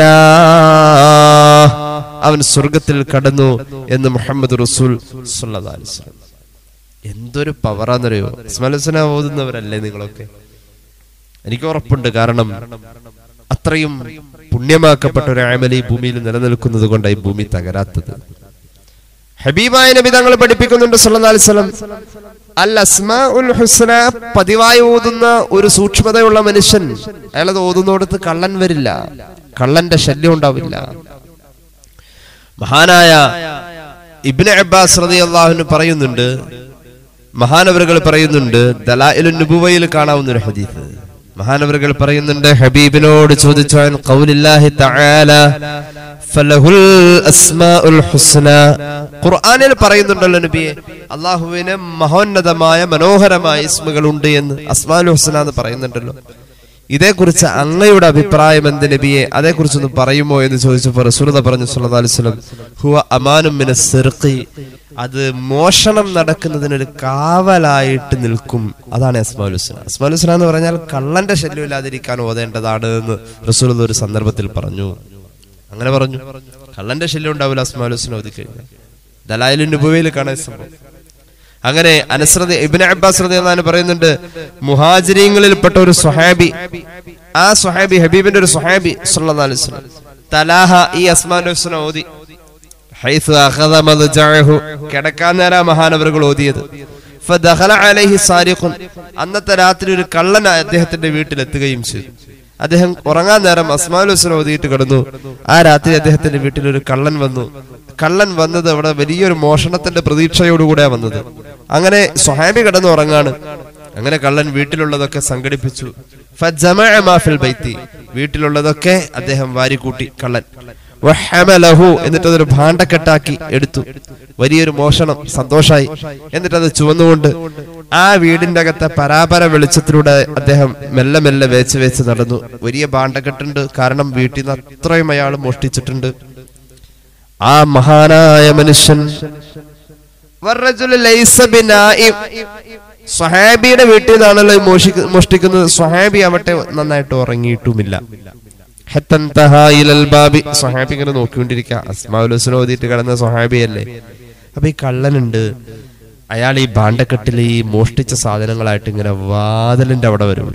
അവൻ സ്വർഗത്തിൽ കടന്നു എന്ന് മുഹമ്മദ് റസൂൽ സല്ലല്ലാഹു അലൈഹി വസല്ലം എന്തൊരു പവറാന്നറിയോ സ്മലസന ഓതുന്നവരല്ലേ നിങ്ങളൊക്കെ എനിക്ക് ഉറപ്പുണ്ട് കാരണം അത്രയും പുണ്യമാക്കപ്പെട്ട ഒരു ആമല ഈ ഭൂമിയിൽ നിലനിൽക്കുന്നത് കൊണ്ടാണ് ഈ ഭൂമി തകരാത്തത് ഹബീബായ നബി തങ്ങൾ പഠിപ്പിക്കുന്നുണ്ട് സല്ലല്ലാഹു അലൈഹി വസല്ലം അൽ അസ്മാഉൽ ഹുസ്ന പതിവായി ഓതുന്ന ഒരു സൂക്ഷ്മതയുള്ള മനുഷ്യൻ അയാളത് ഓതുന്നോടത്ത് കള്ളൻ വരില്ല കള്ളന്റെ ശല്യം ഉണ്ടാവില്ല മഹാനായ ഇബ്നു അബ്ബാസ് റളിയല്ലാഹു പറയുന്നുണ്ട് മഹാനവറുകൾ പറയുന്നുണ്ട് ദലായിലുൻ നുബുവയിൽ കാണാവുന്ന ഒരു ഹദീസ് മഹാനവറുകൾ പറയുന്നുണ്ട് ഹബീബിനോട് ചോദിച്ചാൻ ഖൗലില്ലാഹി തആല ഫലഹുൽ അസ്മാഉൽ ഹുസ്ന ഖുർആനിൽ പറയുന്നുണ്ടല്ലോ നബിയെ അള്ളാഹുവിന് മഹോന്നതമായ മനോഹരമായ ഇസ്മുകൾ ഉണ്ട് എന്ന് അസ്മാഉൽ ഹുസ്ന എന്ന് പറയുന്നുണ്ടല്ലോ ഇതേക്കുറിച്ച് അങ്ങയുടെ അഭിപ്രായം എന്ത് നബിയെ അതേക്കുറിച്ചൊന്ന് പറയുമോ എന്ന് ചോദിച്ചപ്പോൾ റസൂലത പറഞ്ഞു സല്ലല്ലാഹു അലൈഹി വസല്ലം ഹുവ അമാനും മിന സിർഖി അത് മോഷണം നടക്കുന്നതിനൊരു കാവലായിട്ട് നിൽക്കും അതാണ് അസ്മാഉൽ ഹുസ്ന അസ്മാഉൽ ഹുസ്ന എന്ന് പറഞ്ഞാൽ കള്ളന്റെ ശല്യം ഇല്ലാതിരിക്കാൻ ഓതേണ്ടതാണ് എന്ന് റസൂൽ ഒരു സന്ദർഭത്തിൽ പറഞ്ഞു അങ്ങനെ പറഞ്ഞു കള്ളന്റെ ശല്യം ഉണ്ടാവില്ല അസ്മാഉൽ ഹുസ്ന ഓതി കഴിഞ്ഞാൽ ദലായിലും നുബുവയിൽ കാണാൻ സംഭവം അങ്ങനെ അനസ്രതി ഇബിൻ അബ്ബാസ് റളിയല്ലാഹു പറയുന്നുണ്ട് മുഹാജിരീങ്ങളിൽപ്പെട്ട ഒരു സ്വഹാബി ആ സ്വഹാബി ഹബീബിന്റെ ഒരു സ്വഹാബി സല്ലല്ലാഹു അലൈഹി വസല്ലം തലാഹ ഈ അസ്മാനുൽ ഹുസ്ന ഓതി ഹൈസു അഖദ മദ്ജഅഹു കിടക്കാൻ നേരം മഹാനവറുകൾ ഓതിയത് ഫദഖല അലൈഹി സാരിഖുൻ അന്നത്തെ രാത്രി ഒരു കള്ളൻ അദ്ദേഹത്തിന്റെ വീട്ടിലെത്തുകയും ചെയ്തു അദ്ദേഹം ഉറങ്ങാൻ നേരം അസ്മാൽ ഹുസ്ന ഓതിയിട്ട് കിടന്നു ആ രാത്രി അദ്ദേഹത്തിന്റെ വീട്ടിൽ ഒരു കള്ളൻ വന്നു കള്ളൻ വന്നത് അവിടെ വലിയൊരു മോഷണത്തിന്റെ പ്രതീക്ഷയോടുകൂടെയാ വന്നത് അങ്ങനെ സ്വഹാബി കിടന്നു ഉറങ്ങാണ് അങ്ങനെ കള്ളൻ വീട്ടിലുള്ളതൊക്കെ സംഘടിപ്പിച്ചു ഫജമഅ മാ ഫിൽ ബൈത്തി വീട്ടിലുള്ളതൊക്കെ അദ്ദേഹം വാരിക്കൂട്ടി കള്ളൻ വഹമലഹു എന്നിട്ട് അതൊരു ഭാണ്ഡക്കെട്ടാക്കി എടുത്തു വലിയൊരു മോഷണം സന്തോഷായി എന്നിട്ട് അത് ചുവന്നുകൊണ്ട് ആ വീടിന്റെ അകത്തെ പരാപര വെളിച്ചത്തിലൂടെ അദ്ദേഹം മെല്ലെ മെല്ലെ വേച്ച് വേച്ച് നടന്നു വലിയ ഭാണ്ഡക്കെട്ടുണ്ട് കാരണം വീട്ടിൽ നിന്ന് അത്രയും അയാൾ മോഷ്ടിച്ചിട്ടുണ്ട് ആ മഹാനായ മനുഷ്യൻ വറജുലു ലൈസ ബിനായിം. സ്വഹാബിയുടെ വീട്ടിൽ നിന്നാണല്ലോ ഈ മോഷിക്ക- മോഷ്ടിക്കുന്നത് സ്വഹാബി ആവട്ടെ നന്നായിട്ട് ഉറങ്ങിയിട്ടുമില്ല ഹത്തൻതഹാ ഇലൽ ബാബി. സ്വഹാബി ഇങ്ങനെ നോക്കിക്കൊണ്ടിരിക്കുക അസ്മാഉൽ ഹുസ്ന ഓതിയിട്ട് കിടന്ന സ്വഹാബിയല്ലേ അപ്പൊ ഈ കള്ളനുണ്ട് അയാൾ ഈ ഭാണ്ഡക്കെട്ടിൽ ഈ മോഷ്ടിച്ച സാധനങ്ങളായിട്ട് ഇങ്ങനെ വാതിലിന്റെ അവിടെ വരും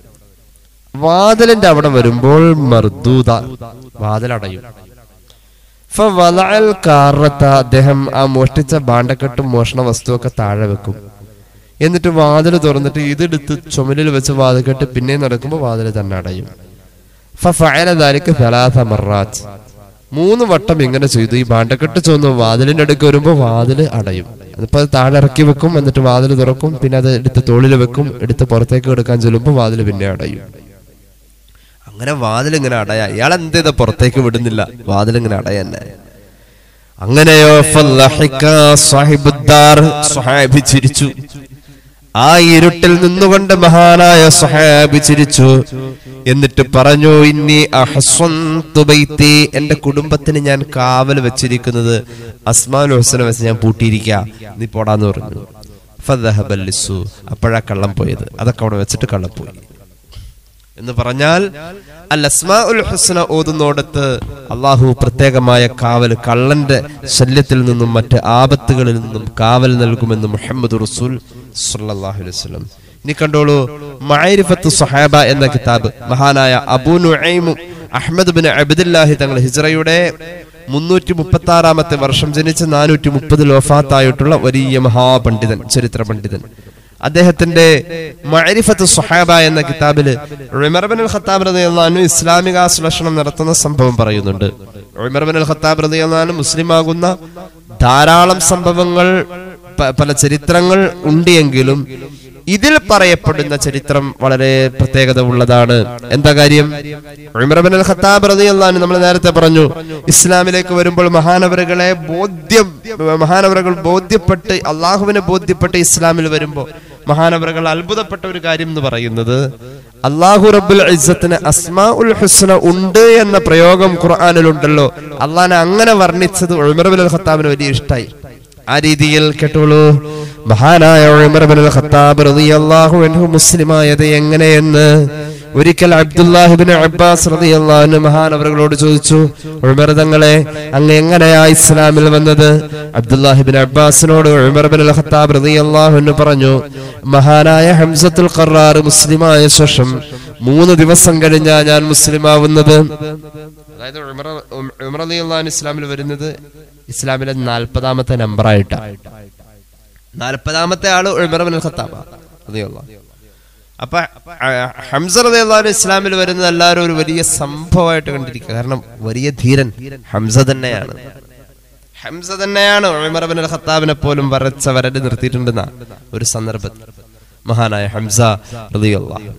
വാതിലിന്റെ അവിടെ വരുമ്പോൾ മർദൂത വാതിലടയും ഫവലഅൽ കാറത്ത അദ്ദേഹം ആ മോഷ്ടിച്ച ഭാണ്ഡക്കെട്ടും മോഷണ വസ്തുവൊക്കെ താഴെ വെക്കും എന്നിട്ട് വാതിൽ തുറന്നിട്ട് ഇതെടുത്ത് ചുമലിൽ വെച്ച് വാതിൽക്കെട്ട് പിന്നെ നടക്കുമ്പോൾ വാതിൽ തന്നെ അടയും ഫഫഅല ദാലിക സലാസ മറാത്ത് മൂന്ന് വട്ടം ഇങ്ങനെ ചെയ്തു ഈ ഭാണ്ഡക്കെട്ട് ചുവന്നു വാതിലിന്റെ അടുക്ക് വരുമ്പോൾ വാതിൽ അടയും അതിപ്പോ അത് താഴെ ഇറക്കി വെക്കും എന്നിട്ട് വാതിൽ തുറക്കും പിന്നെ അത് എടുത്ത് തോളിൽ വെക്കും എടുത്ത് പുറത്തേക്ക് എടുക്കാൻ ചെല്ലുമ്പോൾ വാതിൽ പിന്നെ അടയും അങ്ങനെ വാതിൽ ഇങ്ങനെ അടയാ ഇയാൾ എന്ത് ചെയ്ത പുറത്തേക്ക് വിടുന്നില്ല വാതിൽ ഇങ്ങനെ അടയന്നെ അങ്ങനെയോ ഫല്ലഹിക സാഹിബുദ്ദാർ സ്വഹാബി ചിരിച്ചു ആ ഇരുട്ടിൽ നിന്നുകൊണ്ട് മഹാനായ സ്വഹാബി ചിരിച്ചു എന്നിട്ട് പറഞ്ഞു ഇന്നി അഹ്സൻതു ബൈത്തി എന്റെ കുടുംബത്തിന് ഞാൻ കാവൽ വെച്ചിരിക്കുന്നത് അസ്മാൻ ഹുസനെ വെച്ച് ഞാൻ പൂട്ടിയിരിക്കുക നീ പോടാന്ന് പറഞ്ഞു ഫദഹബൽ ലിസ്സു അപ്പോഴാ കള്ളം പോയത് അതൊക്കെ അവിടെ വെച്ചിട്ട് കള്ളം പോയി എന്ന് പറഞ്ഞാൽ അൽ അസ്മാ ഉൽ ഹുസ്ന ഓതുന്നോടത്ത് അള്ളാഹു പ്രത്യേകമായ കാവൽ കള്ളന്റെ ശല്യത്തിൽ നിന്നും മറ്റ് ആപത്തുകളിൽ നിന്നും കാവൽ നൽകുമെന്ന് മുഹമ്മദ് റസൂൽ സല്ലല്ലാഹു അലൈഹി വസല്ലം ഇനി കണ്ടോളൂ മഅരിഫത്തു സഹാബ എന്ന കിതാബ് മഹാനായ അബൂ നുഐമും അഹ്മദ് ബിൻ അബ്ദുല്ലാഹി തങ്ങൾ ഹിജ്റയുടെ മുന്നൂറ്റി മുപ്പത്തി ആറാമത്തെ വർഷം ജനിച്ച് നാനൂറ്റി മുപ്പതിൽ വഫാത്തായിട്ടുള്ള വലിയ മഹാപണ്ഡിതൻ ചരിത്ര പണ്ഡിതൻ അദ്ദേഹത്തിന്റെ മഅരിഫത്ത് സുഹാബ എന്ന കിതാബില് ഉമർ ബിൻ അൽ ഖത്താബ് റളിയല്ലാഹു അൻഹു ഇസ്ലാമിക ആശ്ലേഷണം നടത്തുന്ന സംഭവം പറയുന്നുണ്ട് ഉമർ ബിൻ അൽ ഖത്താബ് റളിയല്ലാഹു അൻഹു മുസ്ലിം ആകുന്ന ധാരാളം സംഭവങ്ങൾ പ- പല ചരിത്രങ്ങൾ ഉണ്ട് എങ്കിലും ഇതിൽ പറയപ്പെടുന്ന ചരിത്രം വളരെ പ്രത്യേകത ഉള്ളതാണ് എന്താ കാര്യം ഉമർ ബിൻ അൽ ഖത്താബ് റളിയല്ലാഹു അൻഹു നമ്മൾ നേരത്തെ പറഞ്ഞു ഇസ്ലാമിലേക്ക് വരുമ്പോൾ മഹാനവറുകളെ ബോധ്യം മഹാനവറുകൾ ബോധ്യപ്പെട്ട് അള്ളാഹുവിനെ ബോധ്യപ്പെട്ട് ഇസ്ലാമിൽ വരുമ്പോൾ മഹാനവറുകൾ അത്ഭുതപ്പെട്ട ഒരു കാര്യം എന്ന് പറയുന്നത് അള്ളാഹു റബ്ബുൽ ഇസ്സത്തിന് അസ്മാ ഉൽ ഹുസ്ന ഉണ്ട് എന്ന പ്രയോഗം ഖുർആാനിലുണ്ടല്ലോ അള്ളാഹിനെ അങ്ങനെ വർണ്ണിച്ചത് ഉമർ ബിൻ അൽ ഖത്താബിന് വലിയ ഇഷ്ടമായി ആ രീതിയിൽ കേട്ടോളൂ മഹാനായ ഉമർ ഇബ്നുൽ ഖത്താബ് റളിയല്ലാഹു അൻഹു മുസ്ലിമായത് എങ്ങനെയെന്ന് ഒരിക്കൽ അബ്ദുല്ലാഹിബിൻ അബ്ബാസ് റളിയല്ലാഹു അൻഹു മഹാനവറുകളോട് ചോദിച്ചു ഉമർ തങ്ങളെ അങ്ങ് എങ്ങനെയാ ഇസ്ലാമിൽ വന്നത് അബ്ദുല്ലാഹിബിൻ അബ്ബാസിനോട് ഉമർ ഇബ്നുൽ ഖത്താബ് റളിയല്ലാഹു അൻഹു പറഞ്ഞു മഹാനായ ഹംസത്തുൽ ഖറാർ മുസ്ലിമായ ശേഷം മൂന്ന് ദിവസം കഴിഞ്ഞാ ഞാൻ മുസ്ലിമാവുന്നത് അതായത് ഉമർ ഉമർ റളിയല്ലാഹു അൻഹു ഇസ്ലാമിൽ വരുന്നത് ഇസ്ലാമിലെ നാൽപ്പതാമത്തെ നമ്പറായിട്ടാണ് നാൽപ്പതാമത്തെ ആള് ഉമർ ഇബ്നുൽ ഖത്താബ് റളിയല്ലാഹു അപ്പൊ ആ, ഹംസ റളിയല്ലാഹു ഇസ്ലാമിൽ വരുന്നത് എല്ലാവരും ഒരു വലിയ സംഭവമായിട്ട് കണ്ടിരിക്കുക കാരണം വലിയ ധീരൻ ഹംസ തന്നെയാണ് ഹംസ തന്നെയാണ് ഉമർ ഇബ്നുൽ ഖത്താബിനെ പോലും വരച്ച വരട് നിർത്തിയിട്ടുണ്ടെന്ന ഒരു സന്ദർഭത്തിൽ മഹാനായ ഹംസ റളിയല്ലാഹു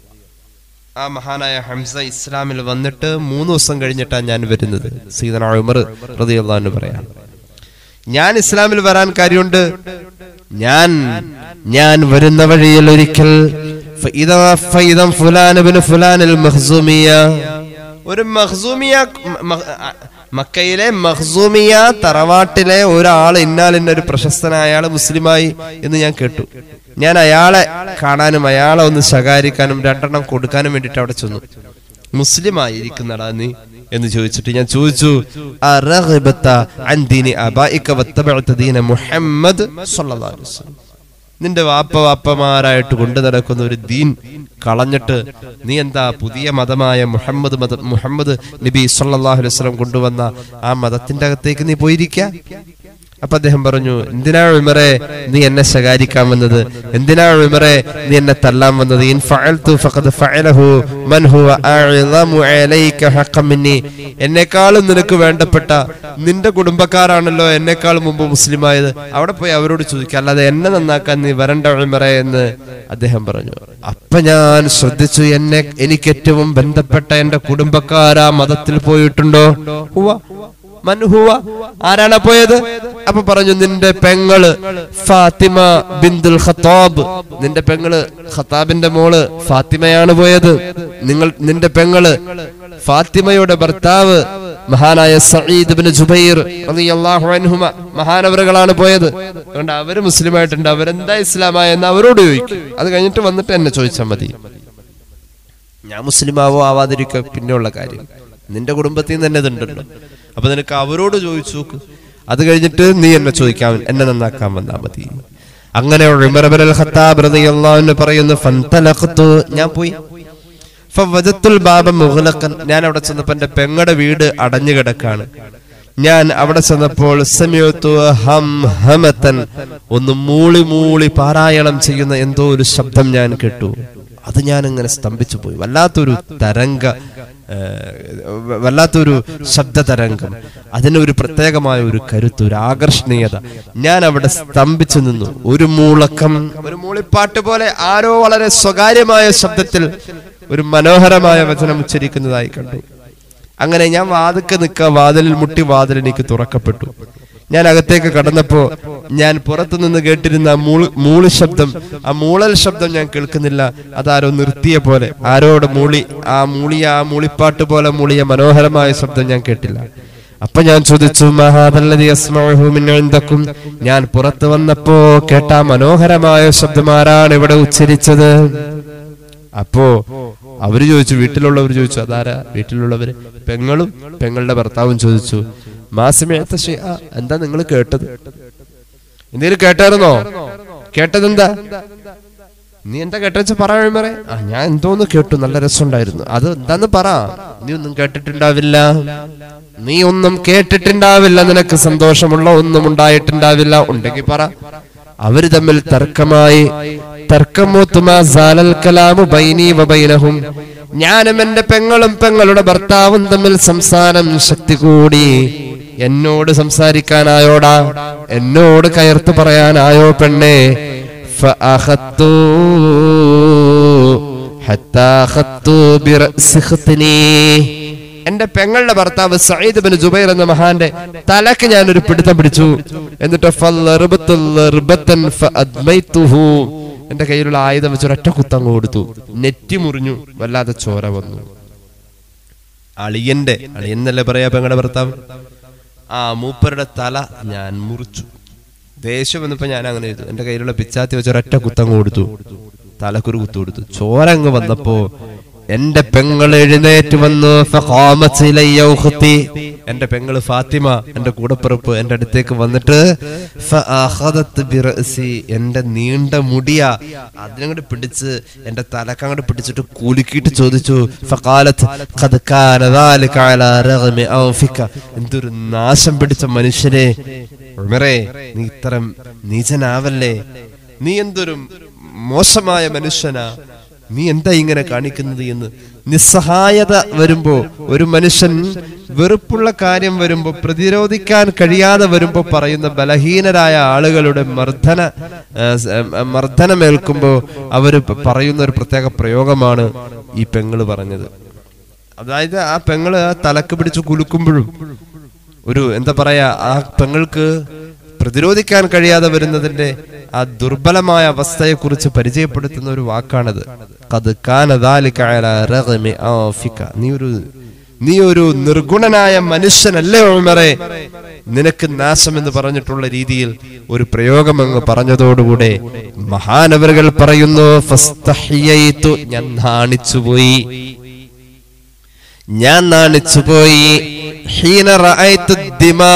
ആ മഹാനായ ഹംസ ഇസ്ലാമിൽ വന്നിട്ട് മൂന്ന് ദിവസം കഴിഞ്ഞിട്ടാണ് ഞാൻ വരുന്നത് സീതന ഉമർ റളിയല്ലാഹു അൻഹു പറയാം ഞാൻ ഇസ്ലാമിൽ വരാൻ കാര്യമുണ്ട് ഞാൻ ഞാൻ വരുന്ന വഴിയിൽ ഒരിക്കൽ ഫഇദാ ഫഇദം ഫുലാൻ ഇബ്നു ഫുലാൻ അൽ മഖ്സൂമിയ ഒരു മഖ്സൂമിയ മ- മക്കയിലെ മഖ്സൂമിയ തറവാട്ടിലെ ഒരാൾ ഇന്നാലിന്റെ ഒരു പ്രശസ്തനായ അയാൾ മുസ്ലിമായി എന്ന് ഞാൻ കേട്ടു ഞാൻ അയാളെ കാണാനും അയാളെ ഒന്ന് ശകാരിക്കാനും രണ്ടെണ്ണം കൊടുക്കാനും വേണ്ടിട്ട് അവിടെ ചെന്നു മുസ്ലിമായി ഇരിക്കുന്നടാ നീ എന്ന് ചോദിച്ചിട്ട് ഞാൻ ചോദിച്ചു അറഗ്ബത്ത അൻ ദീനി അബായിക വത്തബഅത ദീന മുഹമ്മദ് സ്വല്ലല്ലാഹു അലൈഹി വസല്ലം നിന്റെ വാപ്പ വാപ്പമാരായിട്ട് കൊണ്ടു നടക്കുന്ന ഒരു ദീൻ കളഞ്ഞിട്ട് നീ എന്താ പുതിയ മതമായ മുഹമ്മദ് മത മുഹമ്മദ് നബി സല്ലല്ലാഹു അലൈഹി വസല്ലം കൊണ്ടുവന്ന ആ മതത്തിന്റെ അകത്തേക്ക് നീ പോയിരിക്ക അപ്പൊ അദ്ദേഹം പറഞ്ഞു എന്തിനാ ഉമറെ നീ എന്നെ ശകാരിക്കാൻ വന്നത് എന്തിനാ ഉമറെ നീ എന്നെ തല്ലാൻ വന്നത് ഇൻ ഫഅൽതു ഫഖദ് ഫഅലഹു മൻ ഹുവ അഅ്ളമു അലൈക ഹഖ്ഖൻ മിന്നി എന്നെക്കാളും നിനക്ക് വേണ്ടപ്പെട്ട നിന്റെ കുടുംബക്കാരാണല്ലോ എന്നെക്കാളും മുമ്പ് മുസ്ലിമായത് അവിടെ പോയി അവരോട് ചോദിക്കുക അല്ലാതെ എന്നെ നന്നാക്കാൻ നീ വരണ്ട ഉമറെ എന്ന് അദ്ദേഹം പറഞ്ഞു അപ്പൊ ഞാൻ ശ്രദ്ധിച്ചു എന്നെ എനിക്ക് ഏറ്റവും ബന്ധപ്പെട്ട എന്റെ കുടുംബക്കാരാ മതത്തിൽ പോയിട്ടുണ്ടോ ഉവ്വ മൻഹുവ ആരാണ് പോയത് അപ്പൊ പറഞ്ഞു നിന്റെ പെങ്ങള് ഫാത്തിമ ബിന്ദുൽ ഖത്താബ് നിന്റെ പെങ്ങള് ഖത്താബിന്റെ മോള് ഫാത്തിമയാണ് പോയത് നിങ്ങൾ നിന്റെ പെങ്ങള് ഫാത്തിമയുടെ ഭർത്താവ് മഹാനായ സഈദ് ബിൻ ജുബൈർ റളിയല്ലാഹു അൻഹുമ മഹാനവറുകളാണ് പോയത് അതുകൊണ്ട് അവര് മുസ്ലിമായിട്ടുണ്ട് അവരെന്താ ഇസ്ലാമായ എന്ന് അവരോട് ചോദിക്കും അത് കഴിഞ്ഞിട്ട് വന്നിട്ട് എന്നെ ചോദിച്ചാൽ മതി ഞാൻ മുസ്ലിമാവോ ആവാതിരിക്കുക പിന്നെയുള്ള കാര്യം നിന്റെ കുടുംബത്തിൽ നിന്ന് തന്നെ ഇതുണ്ടല്ലോ അപ്പൊ നിനക്ക് അവരോട് ചോദിച്ചു നോക്ക് അത് കഴിഞ്ഞിട്ട് നീ എന്നെ ചോദിക്കാൻ എന്നെ നന്നാക്കാൻ വന്നാ മതി അങ്ങനെ ഉമർ ഇബ്നുൽ ഖത്താബ് റളിയല്ലാഹു അൻഹു പറയുന്നു ഫന്തലഖത്തു ഞാൻ പോയി ഫവജത്തുൽ ബാബ മുഗ്ലഖൻ ഞാൻ അവിടെ ചെന്നപ്പോ എന്റെ പെങ്ങടെ വീട് അടഞ്ഞു കിടക്കാണ് ഞാൻ അവിടെ ചെന്നപ്പോൾ സമയത്തു ഹം ഹമത്തൻ ഒന്ന് മൂളി മൂളി പാരായണം ചെയ്യുന്ന എന്തോ ഒരു ശബ്ദം ഞാൻ കേട്ടു അത് ഞാൻ ഇങ്ങനെ സ്തംഭിച്ചു പോയി വല്ലാത്തൊരു തരംഗ ഏഹ്, വല്ലാത്തൊരു ശബ്ദ തരംഗം അതിനൊരു പ്രത്യേകമായ ഒരു കരുത്ത് ഒരു ആകർഷണീയത ഞാൻ അവിടെ സ്തംഭിച്ചു നിന്നു ഒരു മൂളക്കം ഒരു മൂളിപ്പാട്ട് പോലെ ആരോ വളരെ സ്വകാര്യമായ ശബ്ദത്തിൽ ഒരു മനോഹരമായ വചനം ഉച്ചരിക്കുന്നതായി കണ്ടു അങ്ങനെ ഞാൻ വാതിക്ക് നിൽക്കുക വാതിലിൽ മുട്ടി വാതിൽ എനിക്ക് തുറക്കപ്പെട്ടു ഞാൻ അകത്തേക്ക് കടന്നപ്പോ ഞാൻ പുറത്തു നിന്ന് കേട്ടിരുന്ന ആ മൂളി മൂളി ശബ്ദം ആ മൂളൽ ശബ്ദം ഞാൻ കേൾക്കുന്നില്ല അതാരോ നിർത്തിയ പോലെ ആരോട് മൂളി ആ മൂളിയ ആ മൂളിപ്പാട്ട് പോലെ മൂളിയ മനോഹരമായ ശബ്ദം ഞാൻ കേട്ടില്ല അപ്പൊ ഞാൻ ചോദിച്ചു മഹാദല്ലതി അസ്മഉഹു മിൻ ഇൻദക്കും ഞാൻ പുറത്തു വന്നപ്പോ കേട്ട ആ മനോഹരമായ ശബ്ദം ആരാണ് ഇവിടെ ഉച്ചരിച്ചത് അപ്പോ അവര് ചോദിച്ചു വീട്ടിലുള്ളവർ ചോദിച്ചു അതാരാ വീട്ടിലുള്ളവര് പെങ്ങളും പെങ്ങളുടെ ഭർത്താവും ചോദിച്ചു മാസമേത്ത എന്താ നിങ്ങൾ കേട്ടത് എന്തേലും കേട്ടായിരുന്നോ കേട്ടതെന്താ നീ എന്താ കേട്ടെന്ന് പറയാൻ പറ ആ ഞാൻ എന്തോന്ന് കേട്ടു നല്ല രസമുണ്ടായിരുന്നു അത് എന്താന്ന് പറ നീ ഒന്നും കേട്ടിട്ടുണ്ടാവില്ല നീ ഒന്നും കേട്ടിട്ടുണ്ടാവില്ല നിനക്ക് സന്തോഷമുള്ള ഒന്നും ഉണ്ടായിട്ടുണ്ടാവില്ല ഉണ്ടെങ്കിൽ പറ അവര് തമ്മിൽ തർക്കമായി തർക്കമൂത്തുമാ സാലൽ കലാമു ബൈനി വബൈനഹും ഞാനും എന്റെ പെങ്ങളും പെങ്ങളുടെ ഭർത്താവും തമ്മിൽ സംസാരം ശക്തി കൂടി എന്നോട് സംസാരിക്കാനായോടാ എന്നോട് കയർത്ത് പറയാനായോ പെണ്ണെ ഫഅഖത്തു ഹത്താ ഖത്തു ബിറഅസി ഖത്നി എന്റെ പെങ്ങളുടെ ഭർത്താവ് സയ്യിദ് ബിൻ ജുബൈർ എന്ന മഹാന്റെ തലക്ക് ഞാൻ ഒരു പിടുത്തം പിടിച്ചു എന്നിട്ട് ഫല്ലർബത്തുൽ ലർബത്തൻ ഫഅദ്മൈതുഹു എന്റെ കയ്യിലുള്ള ആയുധം വെച്ച് ഒരൊറ്റ കുത്തങ്ങ് കൊടുത്തു നെറ്റി മുറിഞ്ഞു വല്ലാതെ ചോര വന്നു അളിയന്റെ അളിയൻ എന്നല്ലേ പറയാ പെങ്ങളുടെ ഭർത്താവ് ആ മൂപ്പരുടെ തല ഞാൻ മുറിച്ചു ദേഷ്യം വന്നപ്പോ ഞാൻ അങ്ങനെ ചെയ്തു എന്റെ കയ്യിലുള്ള പിച്ചാത്തി വെച്ച് ഒരൊറ്റ കുത്തങ്ങ് കൊടുത്തു തലക്കൊരു കുത്തു കൊടുത്തു ചോരങ്ങ് വന്നപ്പോ എന്റെ പെങ്ങൾ എഴുന്നേറ്റ് വന്നു ഫഖാമത്ത് ഇലയ്യ ഉഖ്തി. എന്റെ പെങ്ങള് ഫാത്തിമ എന്റെ കൂടപ്പിറപ്പ് എന്റെ അടുത്തേക്ക് വന്നിട്ട് ഫഅഖദത്ത് ബിറഅസി. എന്റെ നീണ്ട മുടിയ അതിനങ്ങോട്ട് പിടിച്ച് എന്റെ തലക്കങ്ങോട്ട് പിടിച്ചിട്ട് കുലുക്കിയിട്ട് ചോദിച്ചു ഫഖാലത്ത് ഖദ് കാന ദാലിക അലാ റഗ്മി ഔഫിക. എന്തൊരു നാശം പിടിച്ച മനുഷ്യനെ ഉമറേ നീ ഇത്തരം നീചനാവല്ലേ നീ എന്തൊരു മോശമായ മനുഷ്യനാ നീ എന്താ ഇങ്ങനെ കാണിക്കുന്നത് എന്ന് നിസ്സഹായത വരുമ്പോ ഒരു മനുഷ്യൻ വെറുപ്പുള്ള കാര്യം വരുമ്പോ പ്രതിരോധിക്കാൻ കഴിയാതെ വരുമ്പോ പറയുന്ന ബലഹീനരായ ആളുകളുടെ മർദ്ദന ആ, സ്, ആ, മർദ്ദനമേൽക്കുമ്പോ അവര് പ- പറയുന്ന ഒരു പ്രത്യേക പ്രയോഗമാണ് ഈ പെങ്ങള് പറഞ്ഞത് അതായത് ആ പെങ്ങള് ആ തലക്ക് പിടിച്ച് കുലുക്കുമ്പോഴും ഒരു എന്താ പറയാ ആ പെങ്ങൾക്ക് പ്രതിരോധിക്കാൻ കഴിയാതെ വരുന്നതിന്റെ ആ ദുർബലമായ അവസ്ഥയെ കുറിച്ച് പരിചയപ്പെടുത്തുന്ന ഒരു വാക്കാണത് ഖദ് കാന ദാലിക അലാ റഗ്മി ആഫിക. നീ ഒരു നീ ഒരു നിർഗുണനായ മനുഷ്യനല്ലേ ഉമറെ നിനക്ക് നാശം എന്ന് പറഞ്ഞിട്ടുള്ള രീതിയിൽ ഒരു പ്രയോഗം അങ്ങ് പറഞ്ഞതോടുകൂടെ മഹാനവറുകൾ പറയുന്നു ഫസ്തഹ്യയ്തു ഞാൻ നാണിച്ചുപോയി ഞാൻ നാണിച്ചുപോയി ഹീന റഅയ്തു ദിമാ.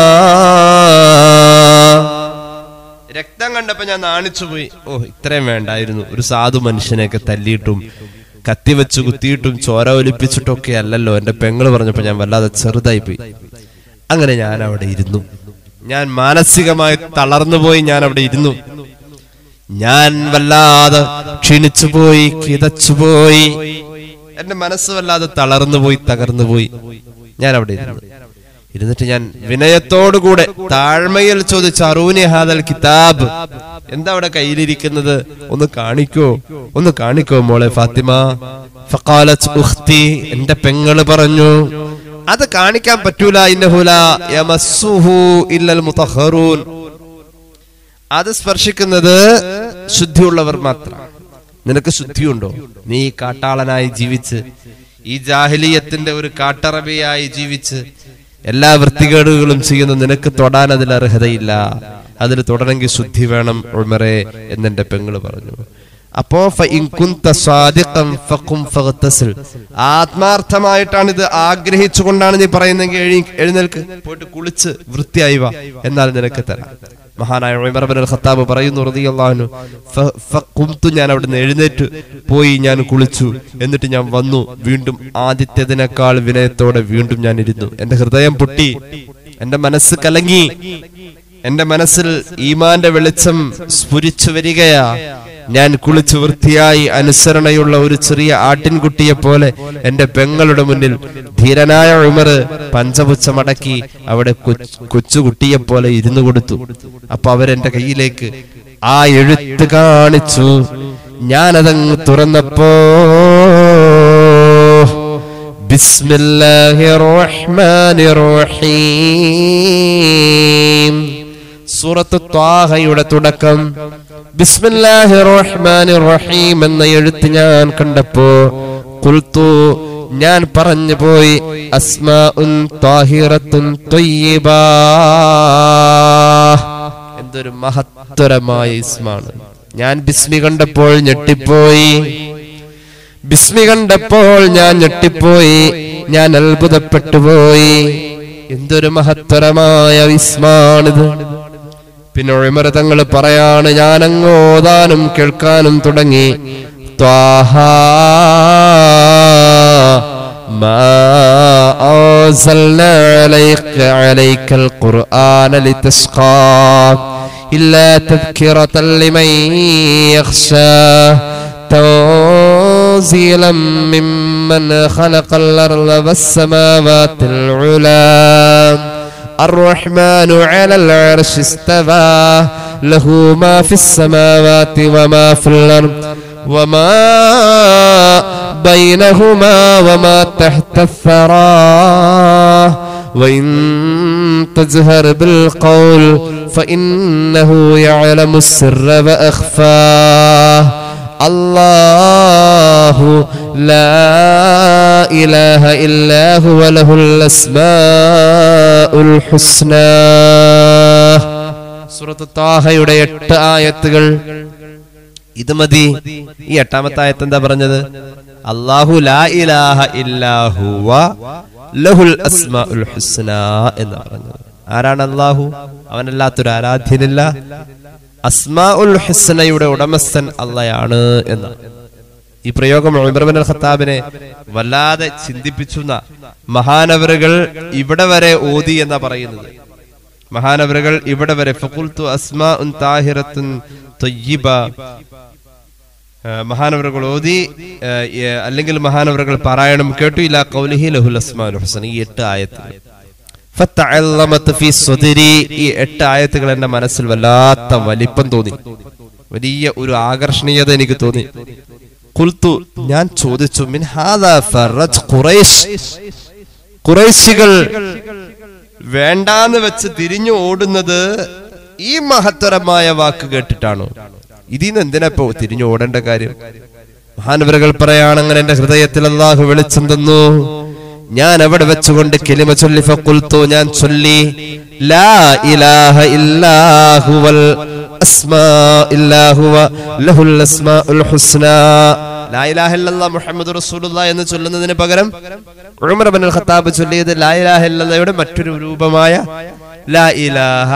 രക്തം കണ്ടപ്പോ ഞാൻ നാണിച്ചുപോയി ഓ ഇത്രയും വേണ്ടായിരുന്നു ഒരു സാധു മനുഷ്യനെയൊക്കെ തല്ലിയിട്ടും കത്തിവെച്ച് കുത്തിയിട്ടും ചോര ഒലിപ്പിച്ചിട്ടും ഒക്കെ അല്ലല്ലോ എന്റെ പെങ്ങള് പറഞ്ഞപ്പോ ഞാൻ വല്ലാതെ ചെറുതായി പോയി അങ്ങനെ ഞാൻ അവിടെ ഇരുന്നു ഞാൻ മാനസികമായി തളർന്നുപോയി ഞാൻ അവിടെ ഇരുന്നു ഞാൻ വല്ലാതെ ക്ഷീണിച്ചുപോയി കിതച്ചുപോയി എന്റെ മനസ്സ് വല്ലാതെ തളർന്നുപോയി തകർന്നുപോയി ഞാൻ അവിടെ ഇരുന്നു ഇരുന്നിട്ട് ഞാൻ വിനയത്തോടുകൂടെ താഴ്മയിൽ ചോദിച്ച അറൂനി ഹാദൽ കിതാബ് എന്താ അവിടെ കയ്യിലിരിക്കുന്നത് ഒന്ന് കാണിക്കോ ഒന്ന് കാണിക്കോ മോളെ ഫാത്തിമ ഫഖാലത്ത് ഉഖ്തി എന്റെ പെങ്ങള് പറഞ്ഞു അത് കാണിക്കാൻ പറ്റൂല ഇന്നഹുല യമസ്സുഹു ഇല്ലൽ മുതഹറൂൻ അത് സ്പർശിക്കുന്നത് ശുദ്ധിയുള്ളവർ മാത്രം നിനക്ക് ശുദ്ധിയുണ്ടോ നീ കാട്ടാളനായി ജീവിച്ച് ഈ ജാഹിലിയത്തിന്റെ ഒരു കാട്ടറബിയായി ജീവിച്ച് എല്ലാ വൃത്തികേടുകളും ചെയ്യുന്ന നിനക്ക് തൊടാൻ അതിൽ അർഹതയില്ല അതിൽ തൊടണമെങ്കിൽ ശുദ്ധി വേണം ഉമറെ എന്നെന്റെ പെങ്ങള് പറഞ്ഞു അപ്പോ ഫഇൻ കുന്ത സ്വാദിഖൻ ഫഖും ഫഗ്തസിൽ. ആത്മാർത്ഥമായിട്ടാണ് ഇത് ആഗ്രഹിച്ചുകൊണ്ടാണ് നീ പറയുന്നെങ്കിൽ എഴി- എഴുന്നേൽക്ക് പോയിട്ട് കുളിച്ച് വൃത്തിയായി വാ എന്നാൽ നിനക്ക് തരാം മഹാനായ ഉമർ ബിൻ അൽ ഖത്താബ് പറയുന്നു റളിയല്ലാഹു അൻഹു ഫ- ഫഖുംതു ഞാൻ അവിടുന്ന് എഴുന്നേറ്റ് പോയി ഞാൻ കുളിച്ചു എന്നിട്ട് ഞാൻ വന്നു വീണ്ടും ആദ്യത്തേതിനേക്കാൾ വിനയത്തോടെ വീണ്ടും ഞാൻ ഇരുന്നു എന്റെ ഹൃദയം പൊട്ടി എന്റെ മനസ്സ് കലങ്ങി എന്റെ മനസ്സിൽ ഈമാന്റെ വെളിച്ചം സ്ഫുരിച്ചു വരികയാ ഞാൻ കുളിച്ചു വൃത്തിയായി അനുസരണയുള്ള ഒരു ചെറിയ ആട്ടിൻകുട്ടിയെ പോലെ എന്റെ പെങ്ങളുടെ മുന്നിൽ ധീരനായ ഉമർ പഞ്ചപുച്ഛമടക്കി അവിടെ കൊച്ച്- കൊച്ചുകുട്ടിയെ പോലെ ഇരുന്നു കൊടുത്തു അപ്പൊ അവരെന്റെ കയ്യിലേക്ക് ആ എഴുത്ത് കാണിച്ചു ഞാനതങ്ങ് തുറന്നപ്പോ ബിസ്മില്ലാഹിർ റഹ്മാനിർ റഹീം സൂറത്ത് ത്വാഹയുടെ തുടക്കം ബിസ്മില്ലാഹിർ റഹ്മാനിർ റഹീം എന്ന എഴുത്ത് ഞാൻ കണ്ടപ്പോ ഖുൽതു ഞാൻ പറഞ്ഞു പോയി അസ്മാഉൻ ത്വാഹിറത്തുൻ ത്വയ്യിബാ എന്തൊരു മഹത്തരമായ ഇസ്മാണ് ഞാൻ ബിസ്മി കണ്ടപ്പോൾ ഞെട്ടിപ്പോയി ബിസ്മി കണ്ടപ്പോൾ ഞാൻ ഞെട്ടിപ്പോയി ഞാൻ അത്ഭുതപ്പെട്ടു പോയി എന്തൊരു മഹത്തരമായ വിസ്മാണിത് പിന്നെ ഒഴിമറ തങ്ങൾ പറയാണ് ഞാൻ അങ്ങോതാനും കേൾക്കാനും തുടങ്ങി ത്വാഹ ما أنزلنا عليك, عليك القرآن لتشقى إلا تذكرة لمن يخشى تنزيلا ممن خلق الأرض والسماوات العلى الرحمن على العرش استوى له ما في السماوات وما في الأرض وما بينهما وما تحت الثرى وإن تجهر بالقول فإنه يعلم السر وأخفاه الله لا إله إلا هو له الأسماء الحسنى സൂറത്ത് താഹയുടെ എട്ട് ആയത്തുകൾ ഇത് മതി ഈ എട്ടാമത്തെ ആയത്ത് എന്താ പറഞ്ഞത് അല്ലാഹു ലാ ഇലാഹ ഇല്ലാഹുവ ലഹുൽ അസ്മാഉൽ ഹുസ്ന എന്ന് പറഞ്ഞത് ആരാണ് അല്ലാഹു അവനല്ലാത്തൊരു ആരാധ്യനില്ല അസ്മാ ഉൽ ഹുസ്നയുടെ ഉടമസ്ഥൻ അള്ളയാണ് എന്ന് ഈ പ്രയോഗം ഉമർബിൻ അൽ ഖത്താബിനെ വല്ലാതെ ചിന്തിപ്പിച്ചു മഹാനവറുകൾ ഇവിടെ വരെ ഓതി എന്നാ പറയുന്നത് മഹാനവറുകൾ ഇവിടെ വരെ ഫഖുൽതു അസ്മാ ഉൻ താഹിറത്തുൻ ത്വയ്യിബ ആ, മഹാനവറുകൾ ഓതി ആ, ഏ, അല്ലെങ്കിൽ മഹാനവറുകൾ പാരായണം കേട്ടു ഇല്ല കൗലിഹി ലഹുൽ അസ്മാഉൽ ഹുസ്ന ഈ എട്ട് ആയത്തുകൾ ഫത്തഅല്ലമത് ഫീ സ്വദരി ഈ എട്ട് ആയത്തുകൾ എന്റെ മനസ്സിൽ വല്ലാത്ത വലിപ്പം തോന്നി വലിയ ഒരു ആകർഷണീയത എനിക്ക് തോന്നി കുൽത്തു ഞാൻ ചോദിച്ചു മിൻ ഹാദാ ഫറജ് ഖുറൈശ് ഖുറൈശികൾ വേണ്ടാന്ന് വെച്ച് തിരിഞ്ഞു ഓടുന്നത് ഈ മഹത്തരമായ വാക്ക് കേട്ടിട്ടാണോ ഇതിന്ന് എന്തിനാ ഇപ്പോ തിരിഞ്ഞു ഓടേണ്ട കാര്യം മഹാനവരകൾ പറയാണ് അങ്ങനെ എന്റെ ഹൃദയത്തിൽ അള്ളാഹു വെളിച്ചം തന്നു ഞാൻ അവിടെ വെച്ചുകൊണ്ട് കെലിമ ചൊല്ലി ഫഖുൽത്തു ഞാൻ ചൊല്ലി ലാ ഇലാഹ ഇല്ലാഹുവൽ അസ്മാ ഇല്ലാഹുവ ലഹുൽ അസ്മാഉൽ ഹുസ്ന ലാ ഇലാഹ ഇല്ലല്ലാഹ് മുഹമ്മദ് റസൂലുള്ളാഹ് എന്ന് ചൊല്ലുന്നതിന് പകരം ഉമർ ഇബ്നുൽ ഖത്താബ് ചൊല്ലിയത് ലാ ഇലാഹ ഇല്ലല്ലാഹയുടെ മറ്റൊരു രൂപമായ ലാ ഇലാഹ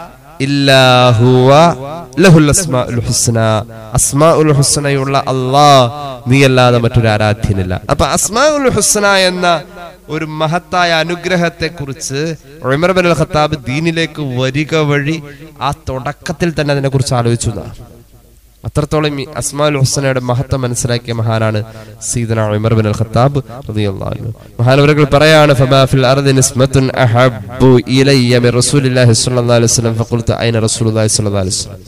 ഇല്ലാഹുവ ലഹുൽ അസ്മാഉൽ ഹുസ്ന അസ്മാഉൽ ഹുസ്നയുള്ള അല്ലാഹ് നീയല്ലാതെ മറ്റൊരു ആരാധ്യനില്ല അപ്പൊ അസ്മാഉൽ ഹുസ്ന എന്ന ഒരു മഹത്തായ അനുഗ്രഹത്തെ കുറിച്ച് ഉമർ ബിൻ ഖത്താബ് ദീനിലേക്ക് വരിക വഴി ആ തുടക്കത്തിൽ തന്നെ അതിനെ കുറിച്ച് ആലോചിച്ചു എന്നാ. അത്രത്തോളം ഈ അസ്മാഉൽ ഹുസ്നയുടെ മഹത്വം മനസ്സിലാക്കിയ മഹാനാണ് സീദന ഉമർ ബിൻ ഖത്താബ് റളിയല്ലാഹു അൻഹു മഹാനവറുകൾ പറയാണ് ഫമാ ഫിൽ അർദി നിസ്മത്തുൻ അഹബ്ബു ഇലയ്യ മിൻ റസൂലില്ലാഹി സ്വല്ലല്ലാഹു അലൈഹി വസല്ലം ഫഖുൽതു ഐന റസൂലുള്ളാഹി സ്വല്ലല്ലാഹു അലൈഹി വസല്ലം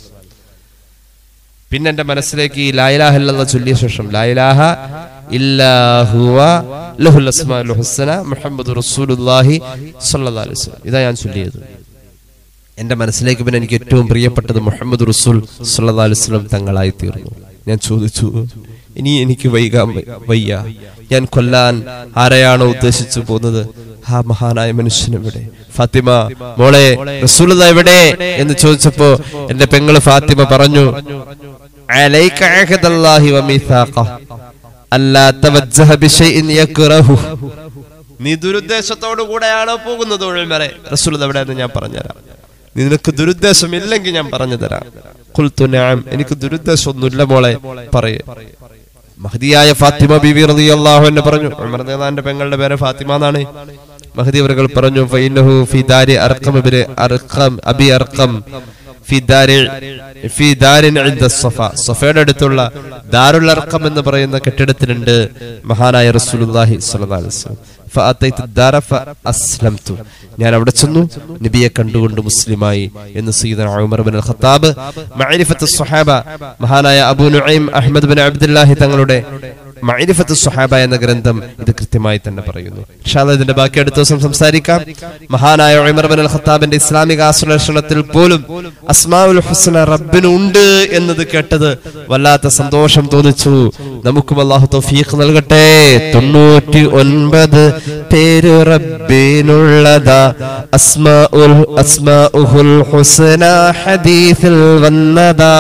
പിന്നെ എന്റെ മനസ്സിലേക്ക് ഈ ലായിലാഹ ഇല്ലല്ലാഹ് ചൊല്ലിയ ശേഷം ലായിലാഹ ഇല്ലാഹുവ ലഹുൽ അസ്മാഉൽ ഹുസ്ന മുഹമ്മദ് റസൂലുള്ളാഹി സ്വല്ലല്ലാഹു അലൈഹി വസല്ലം ഇതാ ഞാൻ ചൊല്ലിയത് എന്റെ മനസ്സിലേക്ക് പിന്നെ എനിക്ക് ഏറ്റവും പ്രിയപ്പെട്ടത് മുഹമ്മദ് റസൂൽ സല്ലല്ലാഹു അലൈഹി വസല്ലം തങ്ങളായി തീർന്നു ഞാൻ ചോദിച്ചു ഇനി എനിക്ക് വൈകാൻ വ- വയ്യ ഞാൻ കൊല്ലാൻ ആരെയാണോ ഉദ്ദേശിച്ചു പോകുന്നത് ആ മഹാനായ മനുഷ്യൻ എവിടെ ഫാത്തിമ മോളെ റസൂലുള്ള എവിടെ എന്ന് ചോദിച്ചപ്പോ എന്റെ പെങ്ങള് ഫാത്തിമ പറഞ്ഞു "അലൈക അഹദല്ലാഹി വമീസാഖഹ് അല്ലാ തവജ്ജഹ ബിശൈഇൻ യക്റഹു നീ ദുരുദ്ദേശത്തോടു കൂടെയാണോ പോകുന്നത് ഒഴിമറെ റസൂൽ എവിടെയെന്ന് ഞാൻ പറഞ്ഞുതരാം നിനക്ക് ദുരുദ്ദേശം ഇല്ലെങ്കിൽ ഞാൻ പറഞ്ഞു തരാം ഖുൽതു നഅം എനിക്ക് ദുരുദ്ദേശം ഒന്നുമില്ല മോളെ പറയേ മഹദിയായ ഫാത്തിമ ബിബി റളിയല്ലാഹു അൻഹ പറഞ്ഞു ഉമർ റളിയല്ലാഹുവിന്റെ പെങ്ങളുടെ പേര് ഫാത്തിമ എന്നാണ് മഹദി അവர்கள் പറഞ്ഞു ഫൈനഹു ഫി ദാരി അർഖം ഇബ്നു അർഖം അബി അർഖം ഫി ദാരി ഫി ദാരിൻ ഇൻദ സഫ സഫയുടെ അടുത്തുള്ള ദാറുൽ അർഖം എന്ന് പറയുന്ന കെട്ടിടത്തിലുണ്ട് മഹാനായ റസൂലുള്ളാഹി സ്വല്ലല്ലാഹു അലൈഹി വസല്ലം ഫഅതൈതു ദാര ഫഅസ്ലംതു ഞാൻ അവിടെ ചെന്നു നബിയെ കണ്ടുകൊണ്ട് മുസ്ലിമായി എന്ന് സയ്യിദന ഉമർ ബിൻ ഖത്താബ് മഅരിഫത്തു സ്വഹാബ മഹാനായ Abu Nuaim Ahmad bin Abdullahi തങ്ങളുടെ മഅരിഫത്തു സ്വഹാബ എന്ന ഗ്രന്ഥം ഇത് കൃത്യമായി തന്നെ പറയുന്നു ഇൻഷാ അല്ലാഹ് ഇതിന്റെ ബാക്കി അടുത്ത ദിവസം സംസാരിക്കാം മഹാനായ ഉമർ ബിൻ ഖത്താബിന്റെ ഇസ്ലാമിക ആശ്ലേഷണത്തിൽ പോലും അസ്മാഉൽ ഹുസ്ന റബ്ബിന് ഉണ്ട് എന്നത് കേട്ടത് വല്ലാത്ത സന്തോഷം തോന്നിച്ചു നമുക്കും അള്ളാഹു തൗഫീഖ് നൽകട്ടെ തൊണ്ണൂറ്റി ഒൻപത് പേര് റബ്ബിനുള്ളതാ അസ്മാഉൽ അസ്മാഉൽ ഹുസ്ന ഹദീസിൽ വന്നതാ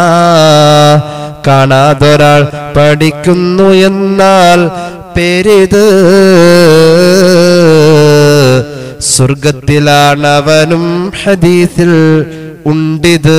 കാണാതൊരാൾ പഠിക്കുന്നു എന്നാൽ പേരിത് സ്വർഗത്തിലാണവനും ഹദീസിൽ ഉണ്ടിത്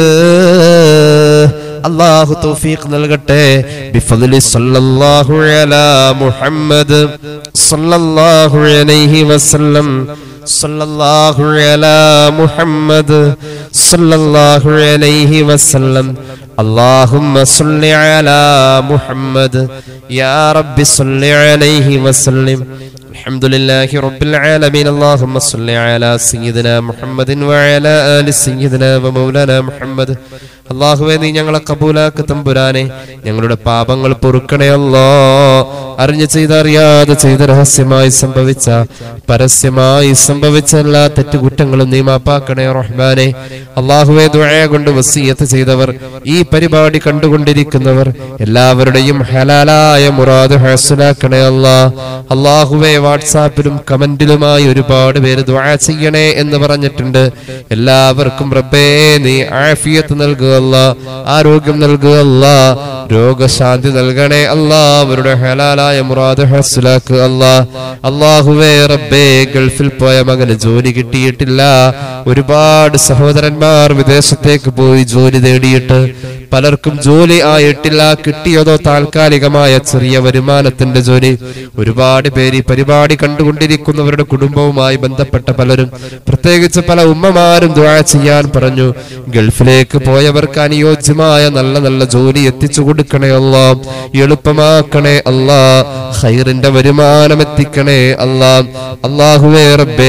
അള്ളാഹു തൗഫീഖ് നൽകട്ടെ ബിഫദ്ലി സല്ലല്ലാഹു അലാ മുഹമ്മദ് സല്ലല്ലാഹു അലൈഹി വസല്ലം സല്ലല്ലാഹു അലാ മുഹമ്മദ് സല്ലല്ലാഹു അലൈഹി വസല്ലം اللهم صل على محمد يا رب صل عليه وسلم الحمد لله رب العالمين اللهم صل على سيدنا محمد وعلى آل سيدنا ومولانا محمد അള്ളാഹുവെ നീ ഞങ്ങളെ കബൂലാക്ക് തമ്പുരാനെ ഞങ്ങളുടെ പാപങ്ങൾ പൊറുക്കണേ അല്ലോ അറിഞ്ഞു ചെയ്ത അറിയാതെ ചെയ്ത രഹസ്യമായി സംഭവിച്ച പരസ്യമായി സംഭവിച്ച എല്ലാ തെറ്റുകുറ്റങ്ങളും നീ മാപ്പാക്കണേ റഹ്മാനെ അള്ളാഹുവെ ദുആ കൊണ്ട് വസീയത്ത് ചെയ്തവർ ഈ പരിപാടി കണ്ടുകൊണ്ടിരിക്കുന്നവർ എല്ലാവരുടെയും ഹലാലായ മുറാദ് ഹാസുലാക്കണേ അല്ലാ അള്ളാഹുവെ വാട്സാപ്പിലും കമന്റിലുമായി ഒരുപാട് പേര് ദുആ ചെയ്യണേ എന്ന് പറഞ്ഞിട്ടുണ്ട് എല്ലാവർക്കും റബ്ബേ നീ ആഫിയത്ത് നൽകുക അല്ലാ ആരോഗ്യം നൽകുക അല്ലാ രോഗശാന്തി നൽകണേ അല്ലാ അവരുടെ ഹലാലായ മുറാദ് ഹാസുലാക്കുക അല്ലാ അള്ളാഹുവേ റബ്ബേ ഗൾഫിൽ പോയ മകന് ജോലി കിട്ടിയിട്ടില്ല ഒരുപാട് സഹോദരന്മാർ വിദേശത്തേക്ക് പോയി ജോലി നേടിയിട്ട് പലർക്കും ജോലി ആയിട്ടില്ല കിട്ടിയതോ താൽക്കാലികമായ ചെറിയ വരുമാനത്തിന്റെ ജോലി ഒരുപാട് പേര് ഈ പരിപാടി കണ്ടുകൊണ്ടിരിക്കുന്നവരുടെ കുടുംബവുമായി ബന്ധപ്പെട്ട പലരും പ്രത്യേകിച്ച് പല ഉമ്മമാരും ദ്വാ ചെയ്യാൻ പറഞ്ഞു ഗൾഫിലേക്ക് പോയവർക്ക് അനുയോജ്യമായ നല്ല നല്ല ജോലി എത്തിച്ചു കൊടുക്കണേ അല്ലാ എളുപ്പമാക്കണേ അല്ലാ ഖൈറിന്റെ വരുമാനം എത്തിക്കണേ അല്ലാ അള്ളാഹുവേ റബ്ബേ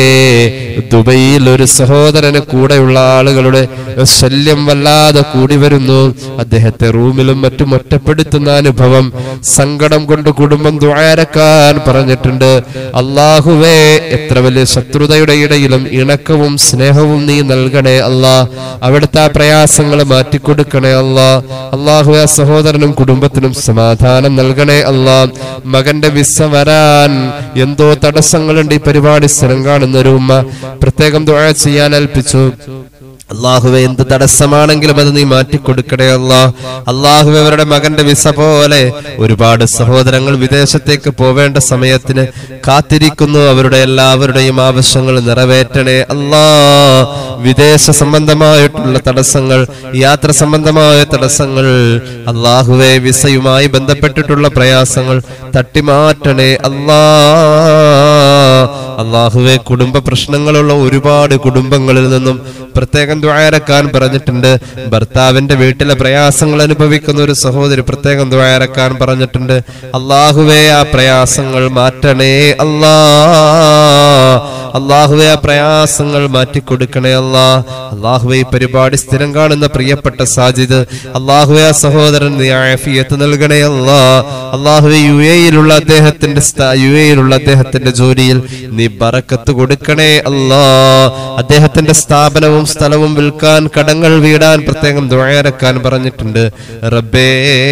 ദുബൈയിൽ ഒരു സഹോദരന് കൂടെയുള്ള ആളുകളുടെ ശല്യം വല്ലാതെ കൂടി വരുന്നു അദ്ദേഹത്തെ റൂമിലും മറ്റും ഒറ്റപ്പെടുത്തുന്ന അനുഭവം സങ്കടം കൊണ്ട് കുടുംബം ദ്വാരക്കാൻ പറഞ്ഞിട്ടുണ്ട് അള്ളാഹുവേ എത്ര വലിയ ശത്രുതയുടെ ഇടയിലും ഇണക്കവും സ്നേഹവും നീ നൽകണേ അല്ലാ അവിടുത്തെ ആ പ്രയാസങ്ങൾ മാറ്റിക്കൊടുക്കണേ അല്ലാ അള്ളാഹുവെ ആ സഹോദരനും കുടുംബത്തിനും സമാധാനം നൽകണേ അല്ലാ മകന്റെ വിസ വരാൻ എന്തോ തടസ്സങ്ങളുണ്ട് ഈ പരിപാടി സ്ഥലം കാണുന്ന ഒരു ഉമ്മ പ്രത്യേകം ദുആ ചെയ്യാൻ ഏൽപ്പിച്ചു അള്ളാഹുവെ എന്ത് തടസ്സമാണെങ്കിലും അത് നീ മാറ്റിക്കൊടുക്കണേ അല്ലാ അള്ളാഹുവെ അവരുടെ മകന്റെ വിസ പോലെ ഒരുപാട് സഹോദരങ്ങൾ വിദേശത്തേക്ക് പോവേണ്ട സമയത്തിന് കാത്തിരിക്കുന്നു അവരുടെ എല്ലാവരുടെയും ആവശ്യങ്ങൾ നിറവേറ്റണേ അല്ലാ വിദേശ സംബന്ധമായിട്ടുള്ള തടസ്സങ്ങൾ യാത്ര സംബന്ധമായ തടസ്സങ്ങൾ അള്ളാഹുവെ വിസയുമായി ബന്ധപ്പെട്ടിട്ടുള്ള പ്രയാസങ്ങൾ തട്ടിമാറ്റണേ അല്ലാ അള്ളാഹുവെ കുടുംബ പ്രശ്നങ്ങളുള്ള ഒരുപാട് കുടുംബങ്ങളിൽ നിന്നും പ്രത്യേകം ദ്വാരക്കാൻ പറഞ്ഞിട്ടുണ്ട് ഭർത്താവിന്റെ വീട്ടിലെ പ്രയാസങ്ങൾ അനുഭവിക്കുന്ന ഒരു സഹോദരി പ്രത്യേകം ദ്വാരക്കാൻ പറഞ്ഞിട്ടുണ്ട് അള്ളാഹുവെ ആ പ്രയാസങ്ങൾ മാറ്റണേ അല്ലാ അള്ളാഹുവെ ആ പ്രയാസങ്ങൾ മാറ്റിക്കൊടുക്കണേ അല്ലാ അള്ളാഹുവെ ഈ പരിപാടി സ്ഥിരം കാണുന്ന പ്രിയപ്പെട്ട സാജിദ് അള്ളാഹുവെ ആ സഹോദരൻ നീ ആഫിയത്ത് നൽകണേ അല്ലാ അള്ളാഹുവെ യു എയിലുള്ള അദ്ദേഹത്തിന്റെ സ്ഥാ- യു എയിലുള്ള അദ്ദേഹത്തിന്റെ ജോലിയിൽ നീ ബറക്കത്ത് കൊടുക്കണേ അല്ലാ അദ്ദേഹത്തിന്റെ സ്ഥാപനവും സ്ഥലവും വിൽക്കാൻ കടങ്ങൾ വീടാൻ പ്രത്യേകം ദ്വാരക്കാൻ പറഞ്ഞിട്ടുണ്ട് റബ്ബേ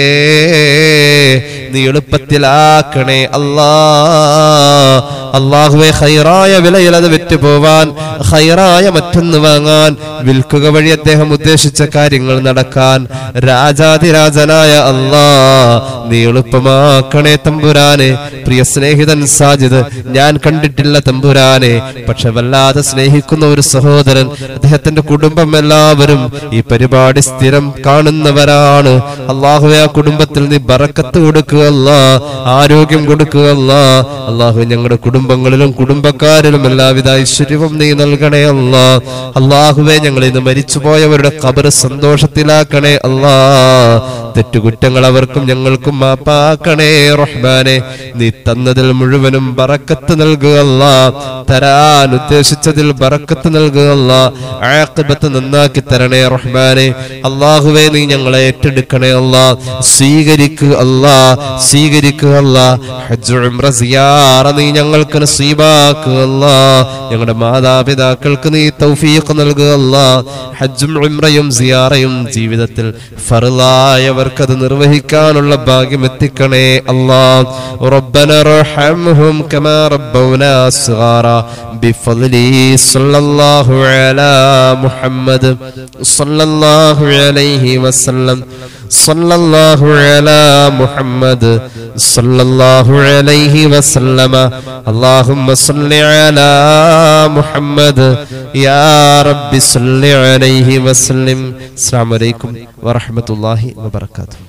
നീ എളുപ്പത്തിലാക്കണേ അല്ലാ അള്ളാഹുവെ ഹൈറായ വിലയിൽ അത് വിറ്റ് പോവാൻ ഹൈറായ മറ്റൊന്ന് വാങ്ങാൻ വിൽക്കുക വഴി അദ്ദേഹം ഉദ്ദേശിച്ച കാര്യങ്ങൾ നടക്കാൻ രാജാതിരാജനായ അല്ലാ നീ എളുപ്പമാക്കണേ തമ്പുരാനെ പ്രിയ സ്നേഹിതൻ സാജിദ് ഞാൻ കണ്ടിട്ടില്ല തമ്പുരാനെ പക്ഷെ വല്ലാതെ സ്നേഹിക്കുന്ന ഒരു സഹോദരൻ അദ്ദേഹത്തിന്റെ കുടുംബം എല്ലാവരും ഈ പരിപാടി സ്ഥിരം കാണുന്നവരാണ് അള്ളാഹുവെ ആ കുടുംബത്തിൽ നീ ബറക്കത്ത് കൊടുക്കുക അല്ലാ ആരോഗ്യം കൊടുക്കുക അല്ലാ അള്ളാഹു ഞങ്ങളുടെ കുടുംബങ്ങളിലും കുടുംബക്കാരിലും എല്ലാവിധ ഐശ്വര്യവും നീ നൽകണേ അല്ലാ അള്ളാഹുവെ ഞങ്ങൾ ഇന്ന് മരിച്ചുപോയവരുടെ കബർ സന്തോഷത്തിലാക്കണേ അല്ലാ തെറ്റുകുറ്റങ്ങൾ അവർക്കും ഞങ്ങൾക്കും മാപ്പാക്കണേ റഹ്മാനെ നീ തന്നതിൽ മുഴുവനും ബറക്കത്ത് നൽകുക അല്ലാ തരാൻ ഉദ്ദേശിച്ചതിൽ ബറക്കത്ത് നൽകുക അല്ലാ ആഖിബത്ത് നന്നാക്കി തരണേ റഹ്മാനെ അള്ളാഹുവെ നീ ഞങ്ങളെ ഏറ്റെടുക്കണേ അല്ലാ സ്വീകരിക്കുക അല്ലാ സ്വീകരിക്കുക അല്ലാ ഹജ്ജ് ഉംറ സിയാറ നീ ഞങ്ങൾക്ക് നസീബാക്കുക അല്ലാ ഞങ്ങളുടെ മാതാപിതാക്കൾക്ക് നീ തൗഫീഖ് നൽകുക അല്ലാ ഹജ്ജും ഉംറയും സിയാറയും ജീവിതത്തിൽ ഫർലായവർക്ക് അത് നിർവഹിക്കാനുള്ള ഭാഗ്യം എത്തിക്കണേ അല്ലാ ربنا ارحمهم كما ربونا صغارا بفضله صلى الله على محمد صلى الله عليه وسلم صلى الله على محمد صلى الله عليه وسلم اللهم صل على محمد يا رب صل عليه وسلم السلام عليكم ورحمة الله وبركاته